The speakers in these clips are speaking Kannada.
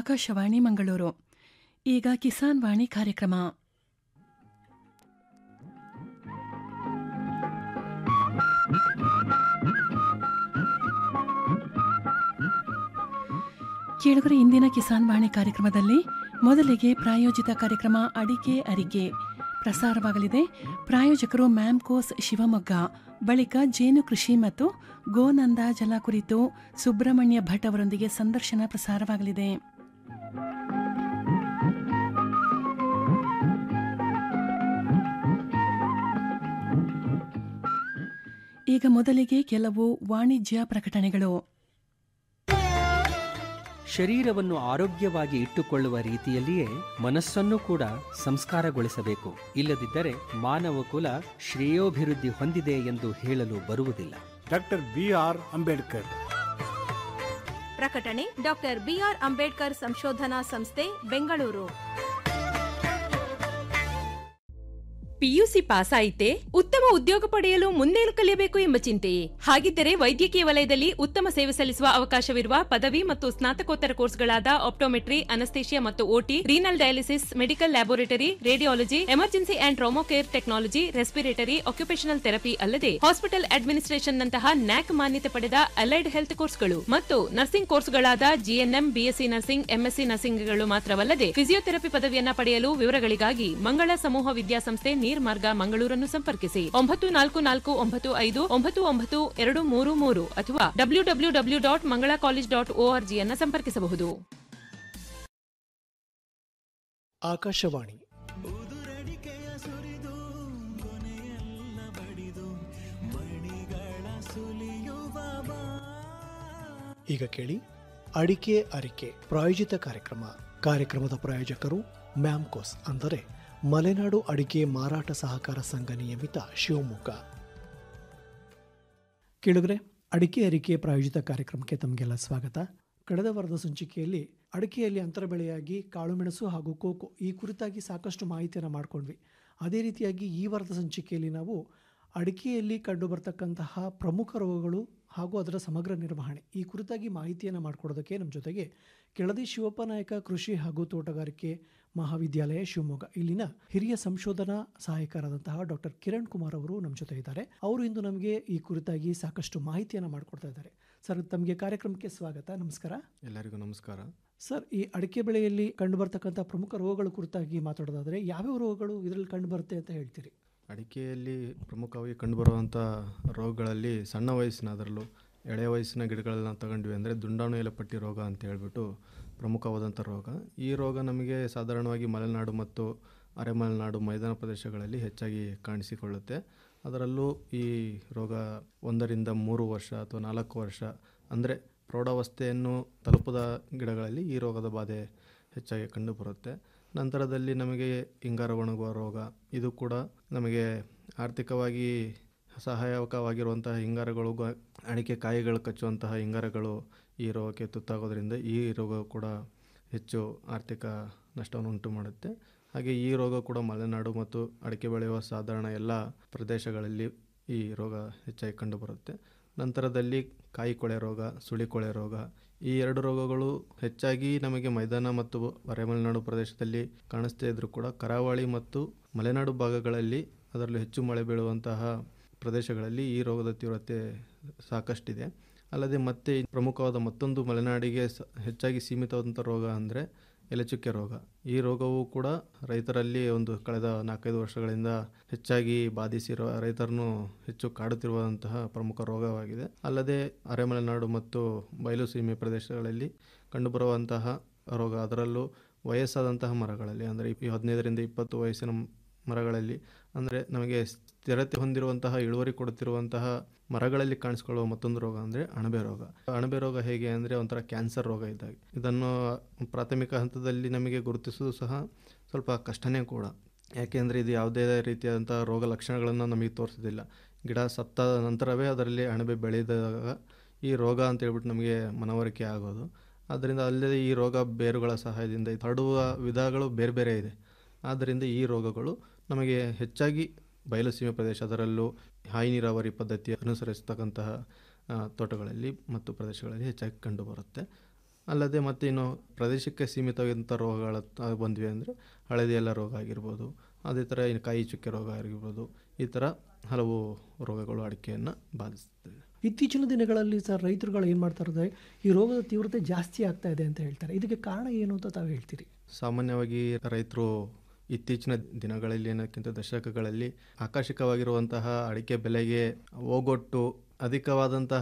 ಆಕಾಶವಾಣಿ ಮಂಗಳೂರು ಈಗ ಕಿಸಾನ್ ವಾಣಿ ಕಾರ್ಯಕ್ರಮ ಕೇಳುಗರ ಇಂದಿನ ಕಿಸಾನ್ ವಾಣಿ ಕಾರ್ಯಕ್ರಮದಲ್ಲಿ ಮೊದಲಿಗೆ ಪ್ರಾಯೋಜಿತ ಕಾರ್ಯಕ್ರಮ ಅಡಿಕೆ ಅರಿಕೆ ಪ್ರಸಾರವಾಗಲಿದೆ ಪ್ರಾಯೋಜಕರು ಮ್ಯಾಮ್ಕೋಸ್ ಶಿವಮೊಗ್ಗ ಬಳಿಕ ಜೇನು ಕೃಷಿ ಮತ್ತು ಗೋನಂದ ಜಲ ಕುರಿತು ಸುಬ್ರಹ್ಮಣ್ಯ ಭಟ್ ಅವರೊಂದಿಗೆ ಸಂದರ್ಶನ ಪ್ರಸಾರವಾಗಲಿದೆ ಈಗ ಮೊದಲಿಗೆ ಕೆಲವು ವಾಣಿಜ್ಯ ಪ್ರಕಟಣೆಗಳು ಶರೀರವನ್ನು ಆರೋಗ್ಯವಾಗಿ ಇಟ್ಟುಕೊಳ್ಳುವ ರೀತಿಯಲ್ಲಿಯೇ ಮನಸ್ಸನ್ನು ಕೂಡ ಸಂಸ್ಕಾರಗೊಳಿಸಬೇಕು ಇಲ್ಲದಿದ್ದರೆ ಮಾನವ ಕುಲ ಶ್ರೇಯೋಭಿವೃದ್ಧಿ ಹೊಂದಿದೆ ಎಂದು ಹೇಳಲು ಬರುವುದಿಲ್ಲ ಡಾಕ್ಟರ್ ಬಿ ಆರ್ ಅಂಬೇಡ್ಕರ್ ಪ್ರಕಟಣೆ ಡಾಕ್ಟರ್ ಬಿಆರ್ ಅಂಬೇಡ್ಕರ್ ಸಂಶೋಧನಾ ಸಂಸ್ಥೆ ಬೆಂಗಳೂರು ಪಿಯುಸಿ ಪಾಸ್ ಆಯಿತೆ ಉತ್ತಮ ಉದ್ಯೋಗ ಪಡೆಯಲು ಮುಂದೇನು ಕಲಿಯಬೇಕು ಎಂಬ ಚಿಂತೆಯೇ ಹಾಗಿದ್ದರೆ ವೈದ್ಯಕೀಯ ವಲಯದಲ್ಲಿ ಉತ್ತಮ ಸೇವೆ ಸಲ್ಲಿಸುವ ಅವಕಾಶವಿರುವ ಪದವಿ ಮತ್ತು ಸ್ನಾತಕೋತ್ತರ ಕೋರ್ಸ್ಗಳಾದ ಆಪ್ಟೋಮೆಟ್ರಿ ಅನಸ್ತೇಷಿಯಾ ಮತ್ತು OT renal dialysis medical laboratory radiology emergency and trauma care technology respiratory occupational therapy ಅಲ್ಲದೆ ಹಾಸ್ಪಿಟಲ್ ಅಡ್ಮಿನಿಸ್ಟ್ರೇಷನ್ ನಂತಹ ನ್ಯಾಕ್ ಮಾನ್ಯತೆ ಪಡೆದ ಅಲೈಡ್ ಹೆಲ್ತ್ ಕೋರ್ಸ್ಗಳು ಮತ್ತು ನರ್ಸಿಂಗ್ ಕೋರ್ಸ್ಗಳಾದ ಜಿಎನ್ಎಂ ಬಿಎಸ್ಸಿ ನರ್ಸಿಂಗ್ ಎಂಎಸ್ಸಿ ನರ್ಸಿಂಗ್ಗಳು ಮಾತ್ರವಲ್ಲದೆ ಫಿಸಿಯೋಥೆರಪಿ ಪದವಿಯನ್ನ ಪಡೆಯಲು ವಿವರಗಳಿಗಾಗಿ ಮಂಗಳ ಸಮೂಹ ವಿದ್ಯಾಸಂಸ್ಥೆ ನೀರ್ಮಾರ್ಗ ಮಂಗಳೂರನ್ನು ಸಂಪರ್ಕಿಸಿ ಒಂಬತ್ತು ನಾಲ್ಕು ನಾಲ್ಕು ಒಂಬತ್ತು ಐದು ಒಂಬತ್ತು ಒಂಬತ್ತು ಎರಡು ಮೂರು ಮೂರು ಅಥವಾ W W W dot Mangala college dot ಓಆರ್ಜಿಯನ್ನ ಸಂಪರ್ಕಿಸಬಹುದು ಆಕಾಶವಾಣಿ ಈಗ ಕೇಳಿ ಅಡಿಕೆ ಅರಿಕೆ ಪ್ರಾಯೋಜಿತ ಕಾರ್ಯಕ್ರಮ ಕಾರ್ಯಕ್ರಮದ ಪ್ರಾಯೋಜಕರು ಮ್ಯಾಮ್ಕೋಸ್ ಅಂದರೆ ಮಲೆನಾಡು ಅಡಿಕೆ ಮಾರಾಟ ಸಹಕಾರ ಸಂಘ ನಿಯಮಿತ ಶಿವಮೊಗ್ಗ ಕೇಳಿದ್ರೆ ಅಡಿಕೆ ಅರಿಕೆ ಪ್ರಾಯೋಜಿತ ಕಾರ್ಯಕ್ರಮಕ್ಕೆ ತಮಗೆಲ್ಲ ಸ್ವಾಗತ ಕಳೆದ ವಾರದ ಸಂಚಿಕೆಯಲ್ಲಿ ಅಡಿಕೆಯಲ್ಲಿ ಅಂತರ ಬೆಳೆಯಾಗಿ ಕಾಳುಮೆಣಸು ಹಾಗೂ ಕೋಕೋ ಈ ಕುರಿತಾಗಿ ಸಾಕಷ್ಟು ಮಾಹಿತಿಯನ್ನು ಮಾಡಿಕೊಂಡ್ವಿ ಅದೇ ರೀತಿಯಾಗಿ ಈ ವಾರದ ಸಂಚಿಕೆಯಲ್ಲಿ ನಾವು ಅಡಿಕೆಯಲ್ಲಿ ಕಂಡುಬರ್ತಕ್ಕಂತಹ ಪ್ರಮುಖ ರೋಗಗಳು ಹಾಗೂ ಅದರ ಸಮಗ್ರ ನಿರ್ವಹಣೆ ಈ ಕುರಿತಾಗಿ ಮಾಹಿತಿಯನ್ನು ಮಾಡಿಕೊಡೋದಕ್ಕೆ ನಮ್ಮ ಜೊತೆಗೆ ಕೆಳದಿ ಶಿವಪ್ಪ ನಾಯಕ ಕೃಷಿ ಹಾಗೂ ತೋಟಗಾರಿಕೆ ಮಹಾವಿದ್ಯಾಲಯ ಶಿವಮೊಗ್ಗ ಇಲ್ಲಿನ ಹಿರಿಯ ಸಂಶೋಧನಾ ಸಹಾಯಕರಾದಂತಹ ಡಾಕ್ಟರ್ ಕಿರಣ್ ಕುಮಾರ್ ಅವರು ನಮ್ಮ ಜೊತೆ ಇದ್ದಾರೆ ಅವರು ಇಂದು ನಮಗೆ ಈ ಕುರಿತಾಗಿ ಸಾಕಷ್ಟು ಮಾಹಿತಿಯನ್ನು ಮಾಡಿಕೊಡ್ತಾ ಇದ್ದಾರೆ ಸರ್ ತಮಗೆ ಕಾರ್ಯಕ್ರಮಕ್ಕೆ ಸ್ವಾಗತ ನಮಸ್ಕಾರ ಎಲ್ಲರಿಗೂ ನಮಸ್ಕಾರ ಸರ್ ಈ ಅಡಿಕೆ ಬೆಳೆಯಲ್ಲಿ ಕಂಡುಬರ್ತಕ್ಕಂಥ ಪ್ರಮುಖ ರೋಗಗಳ ಕುರಿತಾಗಿ ಮಾತಾಡೋದಾದರೆ ಯಾವ್ಯಾವ ರೋಗಗಳು ಇದರಲ್ಲಿ ಕಂಡುಬರುತ್ತೆ ಅಂತ ಹೇಳ್ತೀರಿ ಅಡಿಕೆಯಲ್ಲಿ ಪ್ರಮುಖವಾಗಿ ಕಂಡುಬರುವಂಥ ರೋಗಗಳಲ್ಲಿ ಸಣ್ಣ ವಯಸ್ಸಿನ ಅದರಲ್ಲೂ ಎಳೆಯ ವಯಸ್ಸಿನ ಗಿಡಗಳನ್ನ ತಗೊಂಡ್ವಿ ಅಂದರೆ ದುಂಡಾಣು ಎಲೆಪಟ್ಟಿ ರೋಗ ಅಂತ ಹೇಳ್ಬಿಟ್ಟು ಪ್ರಮುಖವಾದಂಥ ರೋಗ ಈ ರೋಗ ನಮಗೆ ಸಾಧಾರಣವಾಗಿ ಮಲೆನಾಡು ಮತ್ತು ಅರೆಮಲೆನಾಡು ಮೈದಾನ ಪ್ರದೇಶಗಳಲ್ಲಿ ಹೆಚ್ಚಾಗಿ ಕಾಣಿಸಿಕೊಳ್ಳುತ್ತೆ ಅದರಲ್ಲೂ ಈ ರೋಗ ಒಂದರಿಂದ ಮೂರು ವರ್ಷ ಅಥವಾ ನಾಲ್ಕು ವರ್ಷ ಅಂದರೆ ಪ್ರೌಢಾವಸ್ಥೆಯನ್ನು ತಲುಪದ ಗಿಡಗಳಲ್ಲಿ ಈ ರೋಗದ ಬಾಧೆ ಹೆಚ್ಚಾಗಿ ಕಂಡುಬರುತ್ತೆ ನಂತರದಲ್ಲಿ ನಮಗೆ ಹಿಂಗಾರ ಒಣಗುವ ರೋಗ ಇದು ಕೂಡ ನಮಗೆ ಆರ್ಥಿಕವಾಗಿ ಸಹಾಯಕವಾಗಿರುವಂತಹ ಹಿಂಗಾರಗಳು ಗ- ಅಡಿಕೆ ಕಾಯಿಗಳು ಕಚ್ಚುವಂತಹ ಹಿಂಗಾರಗಳು ಈ ರೋಗಕ್ಕೆ ತುತ್ತಾಗೋದ್ರಿಂದ ಈ ರೋಗ ಕೂಡ ಹೆಚ್ಚು ಆರ್ಥಿಕ ನಷ್ಟವನ್ನು ಉಂಟು ಮಾಡುತ್ತೆ ಹಾಗೆ ಈ ರೋಗ ಕೂಡ ಮಲೆನಾಡು ಮತ್ತು ಅಡಿಕೆ ಬೆಳೆಯುವ ಸಾಧಾರಣ ಎಲ್ಲ ಪ್ರದೇಶಗಳಲ್ಲಿ ಈ ರೋಗ ಹೆಚ್ಚಾಗಿ ಕಂಡುಬರುತ್ತೆ ನಂತರದಲ್ಲಿ ಕಾಯಿ ಕೊಳೆ ರೋಗ ಸುಳಿ ಕೊಳೆ ರೋಗ ಈ ಎರಡು ರೋಗಗಳು ಹೆಚ್ಚಾಗಿ ನಮಗೆ ಮೈದಾನ ಮತ್ತು ಮಲೆನಾಡು ಪ್ರದೇಶದಲ್ಲಿ ಕಾಣಿಸ್ತಾ ಇದ್ರೂ ಕೂಡ ಕರಾವಳಿ ಮತ್ತು ಮಲೆನಾಡು ಭಾಗಗಳಲ್ಲಿ ಅದರಲ್ಲೂ ಹೆಚ್ಚು ಮಳೆ ಬೀಳುವಂತಹ ಪ್ರದೇಶಗಳಲ್ಲಿ ಈ ರೋಗದ ತೀವ್ರತೆ ಸಾಕಷ್ಟಿದೆ ಅಲ್ಲದೆ ಮತ್ತೆ ಈ ಪ್ರಮುಖವಾದ ಮತ್ತೊಂದು ಮಲೆನಾಡಿಗೆ ಸ ಹೆಚ್ಚಾಗಿ ಸೀಮಿತವಾದಂಥ ರೋಗ ಅಂದರೆ ಎಲೆಚುಕ್ಕೆ ರೋಗ ಈ ರೋಗವು ಕೂಡ ರೈತರಲ್ಲಿ ಒಂದು ಕಳೆದ ನಾಲ್ಕೈದು ವರ್ಷಗಳಿಂದ ಹೆಚ್ಚಾಗಿ ಬಾಧಿಸಿರುವ ರೈತರನ್ನು ಹೆಚ್ಚು ಕಾಡುತ್ತಿರುವಂತಹ ಪ್ರಮುಖ ರೋಗವಾಗಿದೆ ಅಲ್ಲದೆ ಅರೆಮಲೆನಾಡು ಮತ್ತು ಬಯಲು ಸೀಮೆ ಪ್ರದೇಶಗಳಲ್ಲಿ ಕಂಡುಬರುವಂತಹ ರೋಗ ಅದರಲ್ಲೂ ವಯಸ್ಸಾದಂತಹ ಮರಗಳಲ್ಲಿ ಅಂದರೆ ಈ ಹದಿನೈದರಿಂದ ಇಪ್ಪತ್ತು ವಯಸ್ಸಿನ ಮರಗಳಲ್ಲಿ ಅಂದರೆ ನಮಗೆ ಸ್ಥಿರತೆ ಹೊಂದಿರುವಂತಹ ಇಳುವರಿ ಕೊಡುತ್ತಿರುವಂತಹ ಮರಗಳಲ್ಲಿ ಕಾಣಿಸ್ಕೊಳ್ಳುವ ಮತ್ತೊಂದು ರೋಗ ಅಂದರೆ ಅಣಬೆ ರೋಗ ಅಣಬೆ ರೋಗ ಹೇಗೆ ಅಂದರೆ ಒಂಥರ ಕ್ಯಾನ್ಸರ್ ರೋಗ ಇದ್ದಾಗ ಇದನ್ನು ಪ್ರಾಥಮಿಕ ಹಂತದಲ್ಲಿ ನಮಗೆ ಗುರುತಿಸೋದು ಸಹ ಸ್ವಲ್ಪ ಕಷ್ಟನೇ ಕೂಡ ಯಾಕೆಂದರೆ ಇದು ಯಾವುದೇ ರೀತಿಯಾದಂಥ ರೋಗ ಲಕ್ಷಣಗಳನ್ನು ನಮಗೆ ತೋರಿಸೋದಿಲ್ಲ ಗಿಡ ಸತ್ತ ನಂತರವೇ ಅದರಲ್ಲಿ ಅಣಬೆ ಬೆಳೆದಾಗ ಈ ರೋಗ ಅಂತ ಹೇಳ್ಬಿಟ್ಟು ನಮಗೆ ಮನವರಿಕೆ ಆಗೋದು ಆದ್ದರಿಂದ ಅಲ್ಲದೆ ಈ ರೋಗ ಬೇರುಗಳ ಸಹಾಯದಿಂದ ಹರಡುವ ವಿಧಗಳು ಬೇರೆ ಬೇರೆ ಇದೆ ಆದ್ದರಿಂದ ಈ ರೋಗಗಳು ನಮಗೆ ಹೆಚ್ಚಾಗಿ ಬಯಲುಸೀಮೆ ಪ್ರದೇಶ ಅದರಲ್ಲೂ ಹಾಯಿ ನೀರಾವರಿ ಪದ್ಧತಿ ಅನುಸರಿಸತಕ್ಕಂತಹ ಆ, ತೋಟಗಳಲ್ಲಿ ಮತ್ತು ಪ್ರದೇಶಗಳಲ್ಲಿ ಹೆಚ್ಚಾಗಿ ಕಂಡುಬರುತ್ತೆ ಅಲ್ಲದೆ ಮತ್ತು ಇನ್ನು ಪ್ರದೇಶಕ್ಕೆ ಸೀಮಿತವಾದಂಥ ರೋಗಗಳ ತ- ಬಂದ್ವಿ ಅಂದರೆ ಹಳದಿ ಎಲ್ಲ ರೋಗ ಆಗಿರ್ಬೋದು ಅದೇ ಥರ ಇನ್ನು ಕಾಯಿ ಚುಕ್ಕೆ ರೋಗ ಆಗಿರ್ಬೋದು ಈ ಥರ ಹಲವು ರೋಗಗಳು ಅಡಿಕೆಯನ್ನು ಬಾಧಿಸ್ತದೆ ಇತ್ತೀಚಿನ ದಿನಗಳಲ್ಲಿ ಸರ್ ರೈತರುಗಳು ಏನು ಮಾಡ್ತಾ ಇದ್ದಾರೆ ಈ ರೋಗದ ತೀವ್ರತೆ ಜಾಸ್ತಿ ಆಗ್ತಾ ಇದೆ ಅಂತ ಹೇಳ್ತಾರೆ ಇದಕ್ಕೆ ಕಾರಣ ಏನು ಅಂತ ತಾವು ಹೇಳ್ತೀರಿ ಸಾಮಾನ್ಯವಾಗಿ ರೈತರು ಇತ್ತೀಚಿನ ದಿನಗಳಲ್ಲಿ ಏನಕ್ಕಿಂತ ದಶಕಗಳಲ್ಲಿ ಆಕರ್ಷಕವಾಗಿರುವಂತಹ ಅಡಿಕೆ ಬೆಲೆಗೆ ಹೋಗೊಟ್ಟು ಅಧಿಕವಾದಂತಹ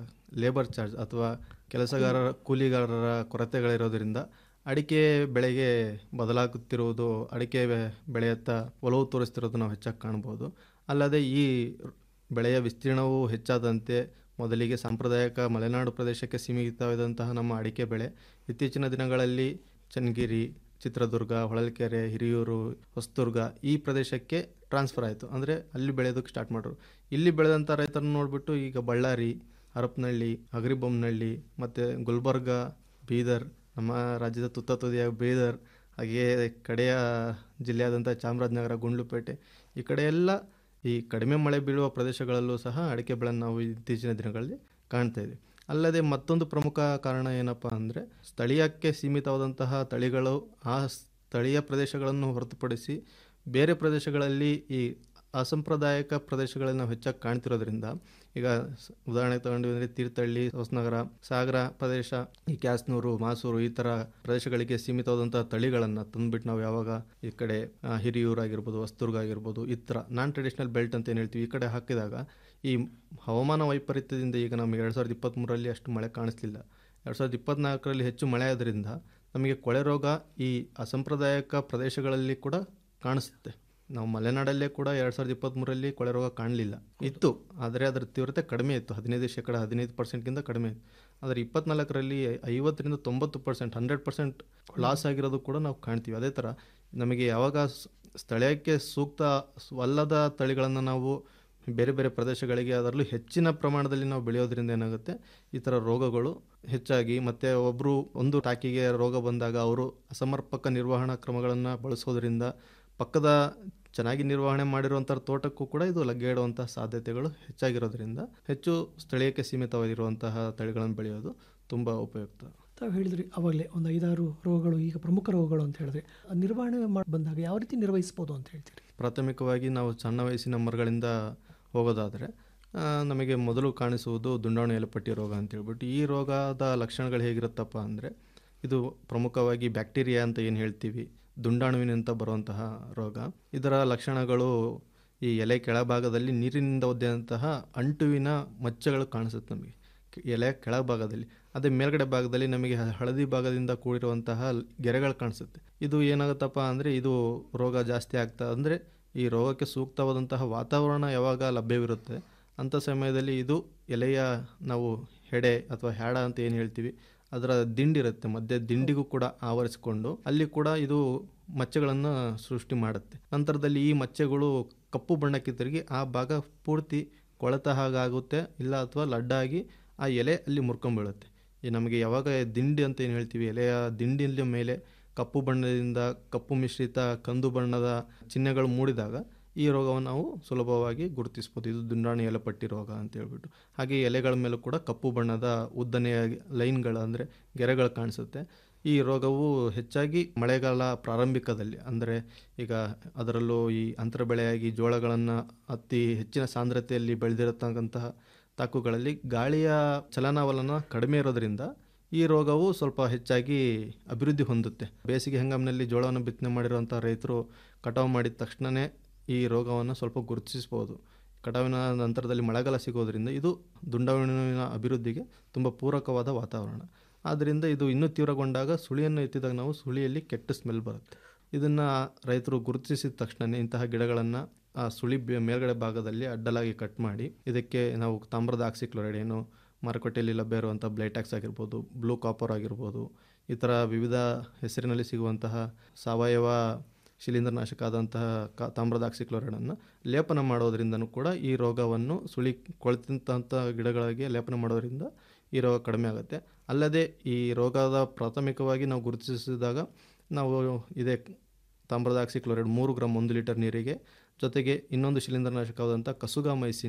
ಲೇಬರ್ ಚಾರ್ಜ್ ಅಥವಾ ಕೆಲಸಗಾರರ ಕೂಲಿಗಾರರ ಕೊರತೆಗಳಿರೋದ್ರಿಂದ ಅಡಿಕೆ ಬೆಳೆಗೆ ಬದಲಾಗುತ್ತಿರುವುದು ಅಡಿಕೆ ಬೆ- ಬೆಳೆಯತ್ತ ಒಲವು ತೋರಿಸ್ತಿರೋದು ನಾವು ಹೆಚ್ಚಾಗಿ ಕಾಣ್ಬೋದು ಅಲ್ಲದೆ ಈ ಬೆಳೆಯ ವಿಸ್ತೀರ್ಣವು ಹೆಚ್ಚಾದಂತೆ ಮೊದಲಿಗೆ ಸಾಂಪ್ರದಾಯಿಕ ಮಲೆನಾಡು ಪ್ರದೇಶಕ್ಕೆ ಸೀಮಿತವಾದಂತಹ ನಮ್ಮ ಅಡಿಕೆ ಬೆಳೆ ಇತ್ತೀಚಿನ ದಿನಗಳಲ್ಲಿ ಚನ್ನಗಿರಿ ಚಿತ್ರದುರ್ಗ ಹೊಳಲ್ಕೆರೆ ಹಿರಿಯೂರು ಹೊಸದುರ್ಗ ಈ ಪ್ರದೇಶಕ್ಕೆ ಟ್ರಾನ್ಸ್ಫರ್ ಆಯಿತು ಅಂದರೆ ಅಲ್ಲಿ ಬೆಳೆಯೋದಕ್ಕೆ ಸ್ಟಾರ್ಟ್ ಮಾಡಿದ್ರು ಇಲ್ಲಿ ಬೆಳೆದಂಥ ರೈತರನ್ನು ನೋಡಿಬಿಟ್ಟು ಈಗ ಬಳ್ಳಾರಿ ಹರಪನಹಳ್ಳಿ ಅಗರಿಬೊಮ್ಮನಹಳ್ಳಿ ಮತ್ತು ಗುಲ್ಬರ್ಗ ಬೀದರ್ ನಮ್ಮ ರಾಜ್ಯದ ತುತ್ತ ತುದಿಯ ಬೀದರ್ ಹಾಗೆಯೇ ಕಡೆಯ ಜಿಲ್ಲೆಯಾದಂಥ ಚಾಮರಾಜನಗರ ಗುಂಡ್ಲುಪೇಟೆ ಈ ಕಡೆ ಎಲ್ಲ ಈ ಕಡಿಮೆ ಮಳೆ ಬೀಳುವ ಪ್ರದೇಶಗಳಲ್ಲೂ ಸಹ ಅಡಿಕೆ ಬೆಳೆಯನ್ನು ನಾವು ಇತ್ತೀಚಿನ ದಿನಗಳಲ್ಲಿ ಕಾಣ್ತಾ ಇದ್ದೀವಿ ಅಲ್ಲದೆ ಮತ್ತೊಂದು ಪ್ರಮುಖ ಕಾರಣ ಏನಪ್ಪ ಅಂದರೆ ಸ್ಥಳೀಯಕ್ಕೆ ಸೀಮಿತವಾದಂತಹ ತಳಿಗಳು ಆ ಸ್ಥಳೀಯ ಪ್ರದೇಶಗಳನ್ನು ಹೊರತುಪಡಿಸಿ ಬೇರೆ ಪ್ರದೇಶಗಳಲ್ಲಿ ಈ ಅಸಾಂಪ್ರದಾಯಿಕ ಪ್ರದೇಶಗಳಲ್ಲಿ ನಾವು ಹೆಚ್ಚಾಗಿ ಕಾಣ್ತಿರೋದ್ರಿಂದ ಈಗ ಸ- ಉದಾಹರಣೆಗೆ ತಗೊಂಡು ಅಂದರೆ ತೀರ್ಥಹಳ್ಳಿ ಹೊಸನಗರ ಸಾಗರ ಪ್ರದೇಶ ಈ ಕ್ಯಾಸ್ನೂರು ಮಾಸೂರು ಈ ಥರ ಪ್ರದೇಶಗಳಿಗೆ ಸೀಮಿತವಾದಂಥ ತಳಿಗಳನ್ನು ತಂದುಬಿಟ್ಟು ನಾವು ಯಾವಾಗ ಈ ಕಡೆ ಆ, ಹಿರಿಯೂರು ಆಗಿರ್ಬೋದು ಹೊಸದುರ್ಗ ಆಗಿರ್ಬೋದು ಈ ಥರ ನಾನ್ ಟ್ರೆಡಿಷನಲ್ ಬೆಲ್ಟ್ ಅಂತ ಏನು ಹೇಳ್ತೀವಿ ಈ ಕಡೆ ಹಾಕಿದಾಗ ಈ ಹವಾಮಾನ ವೈಪರೀತ್ಯದಿಂದ ಈಗ ನಮಗೆ ಎರಡು ಸಾವಿರದ ಇಪ್ಪತ್ತ್ಮೂರರಲ್ಲಿ ಅಷ್ಟು ಮಳೆ ಕಾಣಿಸ್ಲಿಲ್ಲ ಎರಡು ಸಾವಿರದ ಇಪ್ಪತ್ತ್ನಾಲ್ಕರಲ್ಲಿ ಹೆಚ್ಚು ಮಳೆ ಆದ್ರಿಂದ ನಮಗೆ ಕೊಳೆ ರೋಗ ಈ ಅಸಾಂಪ್ರದಾಯಿಕ ಪ್ರದೇಶಗಳಲ್ಲಿ ಕೂಡ ಕಾಣಿಸುತ್ತೆ ನಾವು ಮಲೆನಾಡಲ್ಲೇ ಕೂಡ ಎರಡು ಸಾವಿರದ ಇಪ್ಪತ್ತ್ಮೂರರಲ್ಲಿ ಕೊಳೆ ರೋಗ ಕಾಣಲಿಲ್ಲ ಇತ್ತು ಆದರೆ ಅದರ ತೀವ್ರತೆ ಕಡಿಮೆ ಇತ್ತು ಹದಿನೈದು ಶೇಕಡ ಹದಿನೈದು ಪರ್ಸೆಂಟ್ಗಿಂತ ಕಡಿಮೆ ಇತ್ತು ಆದರೆ ಇಪ್ಪತ್ನಾಲ್ಕರಲ್ಲಿ ಐವತ್ತರಿಂದ ತೊಂಬತ್ತು ಪರ್ಸೆಂಟ್ ಹಂಡ್ರೆಡ್ ಪರ್ಸೆಂಟ್ ಲಾಸ್ ಆಗಿರೋದು ಕೂಡ ನಾವು ಕಾಣ್ತೀವಿ ಅದೇ ಥರ ನಮಗೆ ಯಾವಾಗ ಸ್- ಸ್ಥಳೀಯಕ್ಕೆ ಸೂಕ್ತ ಅಲ್ಲದ ತಳಿಗಳನ್ನು ನಾವು ಬೇರೆ ಬೇರೆ ಪ್ರದೇಶಗಳಿಗೆ ಅದರಲ್ಲೂ ಹೆಚ್ಚಿನ ಪ್ರಮಾಣದಲ್ಲಿ ನಾವು ಬೆಳೆಯೋದ್ರಿಂದ ಏನಾಗುತ್ತೆ ಈ ಥರ ರೋಗಗಳು ಹೆಚ್ಚಾಗಿ ಮತ್ತು ಒಬ್ಬರು ಒಂದು ಟಾಕಿಗೆ ರೋಗ ಬಂದಾಗ ಅವರು ಅಸಮರ್ಪಕ ನಿರ್ವಹಣಾ ಕ್ರಮಗಳನ್ನು ಬಳಸೋದ್ರಿಂದ ಪಕ್ಕದ ಚೆನ್ನಾಗಿ ನಿರ್ವಹಣೆ ಮಾಡಿರುವಂಥ ತೋಟಕ್ಕೂ ಕೂಡ ಇದು ಲಗ್ಗೆ ಇಡುವಂತಹ ಸಾಧ್ಯತೆಗಳು ಹೆಚ್ಚಾಗಿರೋದ್ರಿಂದ ಹೆಚ್ಚು ಸ್ಥಳೀಯಕ್ಕೆ ಸೀಮಿತವಾಗಿರುವಂತಹ ತಳಿಗಳನ್ನು ಬೆಳೆಯೋದು ತುಂಬ ಉಪಯುಕ್ತ ತಾವು ಹೇಳಿದ್ರಿ ಅವಾಗಲೇ ಒಂದು ಐದಾರು ರೋಗಗಳು ಈಗ ಪ್ರಮುಖ ರೋಗಗಳು ಅಂತ ಹೇಳಿದ್ರೆ ಆ ನಿರ್ವಹಣೆ ಮಾಡಿ ಬಂದಾಗ ಯಾವ ರೀತಿ ನಿರ್ವಹಿಸ್ಬೋದು ಅಂತ ಹೇಳ್ತೀರಿ ಪ್ರಾಥಮಿಕವಾಗಿ ನಾವು ಸಣ್ಣ ವಯಸ್ಸಿನ ಮರಗಳಿಂದ ಹೋಗೋದಾದರೆ ಆ, ನಮಗೆ ಮೊದಲು ಕಾಣಿಸುವುದು ದುಂಡಾಣು ಎಲೆಪಟ್ಟಿ ರೋಗ ಅಂತ ಹೇಳ್ಬಿಟ್ಟು ಈ ರೋಗದ ಲಕ್ಷಣಗಳು ಹೇಗಿರುತ್ತಪ್ಪ ಅಂದರೆ ಇದು ಪ್ರಮುಖವಾಗಿ ಬ್ಯಾಕ್ಟೀರಿಯಾ ಅಂತ ಏನು ಹೇಳ್ತೀವಿ ದುಂಡಾಣುವಿನಿಂದ ಬರುವಂತಹ ರೋಗ ಇದರ ಲಕ್ಷಣಗಳು ಈ ಎಲೆ ಕೆಳಭಾಗದಲ್ಲಿ ನೀರಿನಿಂದ ಒದ್ದೆಯಂತಹ ಅಂಟುವಿನ ಮಚ್ಚಗಳು ಕಾಣಿಸುತ್ತೆ ನಮಗೆ ಕೆ- ಎಲೆ ಕೆಳಭಾಗದಲ್ಲಿ ಅದೇ ಮೇಲ್ಗಡೆ ಭಾಗದಲ್ಲಿ ನಮಗೆ ಹ- ಹಳದಿ ಭಾಗದಿಂದ ಕೂಡಿರುವಂತಹ ಲ್- ಗೆರೆಗಳು ಕಾಣಿಸುತ್ತೆ ಇದು ಏನಾಗುತ್ತಪ್ಪ ಅಂದರೆ ಇದು ರೋಗ ಜಾಸ್ತಿ ಆಗ್ತಾ ಅಂದರೆ ಈ ರೋಗಕ್ಕೆ ಸೂಕ್ತವಾದಂತಹ ವಾತಾವರಣ ಯಾವಾಗ ಲಭ್ಯವಿರುತ್ತೆ ಅಂಥ ಸಮಯದಲ್ಲಿ ಇದು ಎಲೆಯ ನಾವು ಹೆಡೆ ಅಥವಾ ಹ್ಯಾಡ ಅಂತ ಏನು ಹೇಳ್ತೀವಿ ಅದರ ದಿಂಡಿರುತ್ತೆ ಮಧ್ಯೆ ದಿಂಡಿಗೂ ಕೂಡ ಆವರಿಸಿಕೊಂಡು ಅಲ್ಲಿ ಕೂಡ ಇದು ಮಚ್ಚೆಗಳನ್ನು ಸೃಷ್ಟಿ ಮಾಡುತ್ತೆ ನಂತರದಲ್ಲಿ ಈ ಮಚ್ಚೆಗಳು ಕಪ್ಪು ಬಣ್ಣಕ್ಕೆ ತಿರುಗಿ ಆ ಭಾಗ ಪೂರ್ತಿ ಕೊಳೆತ ಹಾಗಾಗುತ್ತೆ ಇಲ್ಲ ಅಥವಾ ಲಡ್ಡಾಗಿ ಆ ಎಲೆ ಅಲ್ಲಿ ಮುರ್ಕೊಂಬೀಳುತ್ತೆ ಈ ನಮಗೆ ಯಾವಾಗ ದಿಂಡಿ ಅಂತ ಏನು ಹೇಳ್ತೀವಿ ಎಲೆಯ ದಿಂಡಿನ ಮೇಲೆ ಕಪ್ಪು ಬಣ್ಣದಿಂದ ಕಪ್ಪು ಮಿಶ್ರಿತ ಕಂದು ಬಣ್ಣದ ಚಿಹ್ನೆಗಳು ಮೂಡಿದಾಗ ಈ ರೋಗವನ್ನು ನಾವು ಸುಲಭವಾಗಿ ಗುರುತಿಸ್ಬೋದು ಇದು ದುಂಡಾಣು ಎಲೆಪಟ್ಟಿ ರೋಗ ಅಂತ ಹೇಳ್ಬಿಟ್ಟು ಹಾಗೆ ಎಲೆಗಳ ಮೇಲೂ ಕೂಡ ಕಪ್ಪು ಬಣ್ಣದ ಉದ್ದನೆಯ ಲೈನ್ಗಳು ಅಂದರೆ ಗೆರೆಗಳು ಕಾಣಿಸುತ್ತೆ ಈ ರೋಗವು ಹೆಚ್ಚಾಗಿ ಮಳೆಗಾಲ ಪ್ರಾರಂಭಿಕದಲ್ಲಿ ಅಂದರೆ ಈಗ ಅದರಲ್ಲೂ ಈ ಅಂತರ ಬೆಳೆಯಾಗಿ ಜೋಳಗಳನ್ನು ಅತಿ ಹೆಚ್ಚಿನ ಸಾಂದ್ರತೆಯಲ್ಲಿ ಬೆಳೆದಿರತಕ್ಕಂತಹ ತಾಕುಗಳಲ್ಲಿ ಗಾಳಿಯ ಚಲನವಲನ ಕಡಿಮೆ ಇರೋದ್ರಿಂದ ಈ ರೋಗವು ಸ್ವಲ್ಪ ಹೆಚ್ಚಾಗಿ ಅಭಿವೃದ್ಧಿ ಹೊಂದುತ್ತೆ ಬೇಸಿಗೆ ಹಂಗಾಮಿನಲ್ಲಿ ಜೋಳವನ್ನು ಬಿತ್ತನೆ ಮಾಡಿರುವಂಥ ರೈತರು ಕಟಾವು ಮಾಡಿದ ತಕ್ಷಣವೇ ಈ ರೋಗವನ್ನು ಸ್ವಲ್ಪ ಗುರುತಿಸ್ಬೋದು ಕಟಾವಿನ ನಂತರದಲ್ಲಿ ಮಳೆಗಾಲ ಸಿಗೋದ್ರಿಂದ ಇದು ದುಂಡಾಣುವಿನ ಅಭಿವೃದ್ಧಿಗೆ ತುಂಬ ಪೂರಕವಾದ ವಾತಾವರಣ ಆದ್ದರಿಂದ ಇದು ಇನ್ನೂ ತೀವ್ರಗೊಂಡಾಗ ಸುಳಿಯನ್ನು ಎತ್ತಿದಾಗ ನಾವು ಸುಳಿಯಲ್ಲಿ ಕೆಟ್ಟ ಸ್ಮೆಲ್ ಬರುತ್ತೆ ಇದನ್ನು ರೈತರು ಗುರುತಿಸಿದ ತಕ್ಷಣ ಇಂತಹ ಗಿಡಗಳನ್ನು ಆ ಸುಳಿ ಬೆ- ಮೇಲ್ಗಡೆ ಭಾಗದಲ್ಲಿ ಅಡ್ಡಲಾಗಿ ಕಟ್ ಮಾಡಿ ಇದಕ್ಕೆ ನಾವು ತಾಮ್ರದ ಆಕ್ಸಿಕ್ಲೋರೈಡ್ ಏನು ಮಾರುಕಟ್ಟೆಯಲ್ಲಿ ಲಭ್ಯ ಇರುವಂಥ ಬ್ಲೈಟ್ಯಾಕ್ಸ್ ಆಗಿರ್ಬೋದು ಬ್ಲೂ ಕಾಪರ್ ಆಗಿರ್ಬೋದು ಈ ಥರ ವಿವಿಧ ಹೆಸರಿನಲ್ಲಿ ಸಿಗುವಂತಹ ಸಾವಯವ ಶಿಲೀಂಧ್ರನಾಶಕ ಆದಂತಹ ಕಾ ತಾಮ್ರದ ಆಕ್ಸಿಕ್ಲೋರೈಡನ್ನು ಲೇಪನ ಮಾಡೋದ್ರಿಂದನೂ ಕೂಡ ಈ ರೋಗವನ್ನು ಸುಳಿ ಕೊಳೆತಂಥ ಗಿಡಗಳಿಗೆ ಲೇಪನ ಮಾಡೋದ್ರಿಂದ ಈ ರೋಗ ಕಡಿಮೆ ಆಗುತ್ತೆ ಅಲ್ಲದೆ ಈ ರೋಗದ ಪ್ರಾಥಮಿಕವಾಗಿ ನಾವು ಗುರುತಿಸಿದಾಗ ನಾವು ಇದೇ ತಾಮ್ರದ ಆಕ್ಸಿಕ್ಲೋರೈಡ್ ಮೂರು ಗ್ರಾಮ್ ಒಂದು ಲೀಟರ್ ನೀರಿಗೆ ಜೊತೆಗೆ ಇನ್ನೊಂದು ಶಿಲೀಂಧ್ರನಾಶಕವಾದಂಥ ಕಸುಗಾಮೈಸಿನ್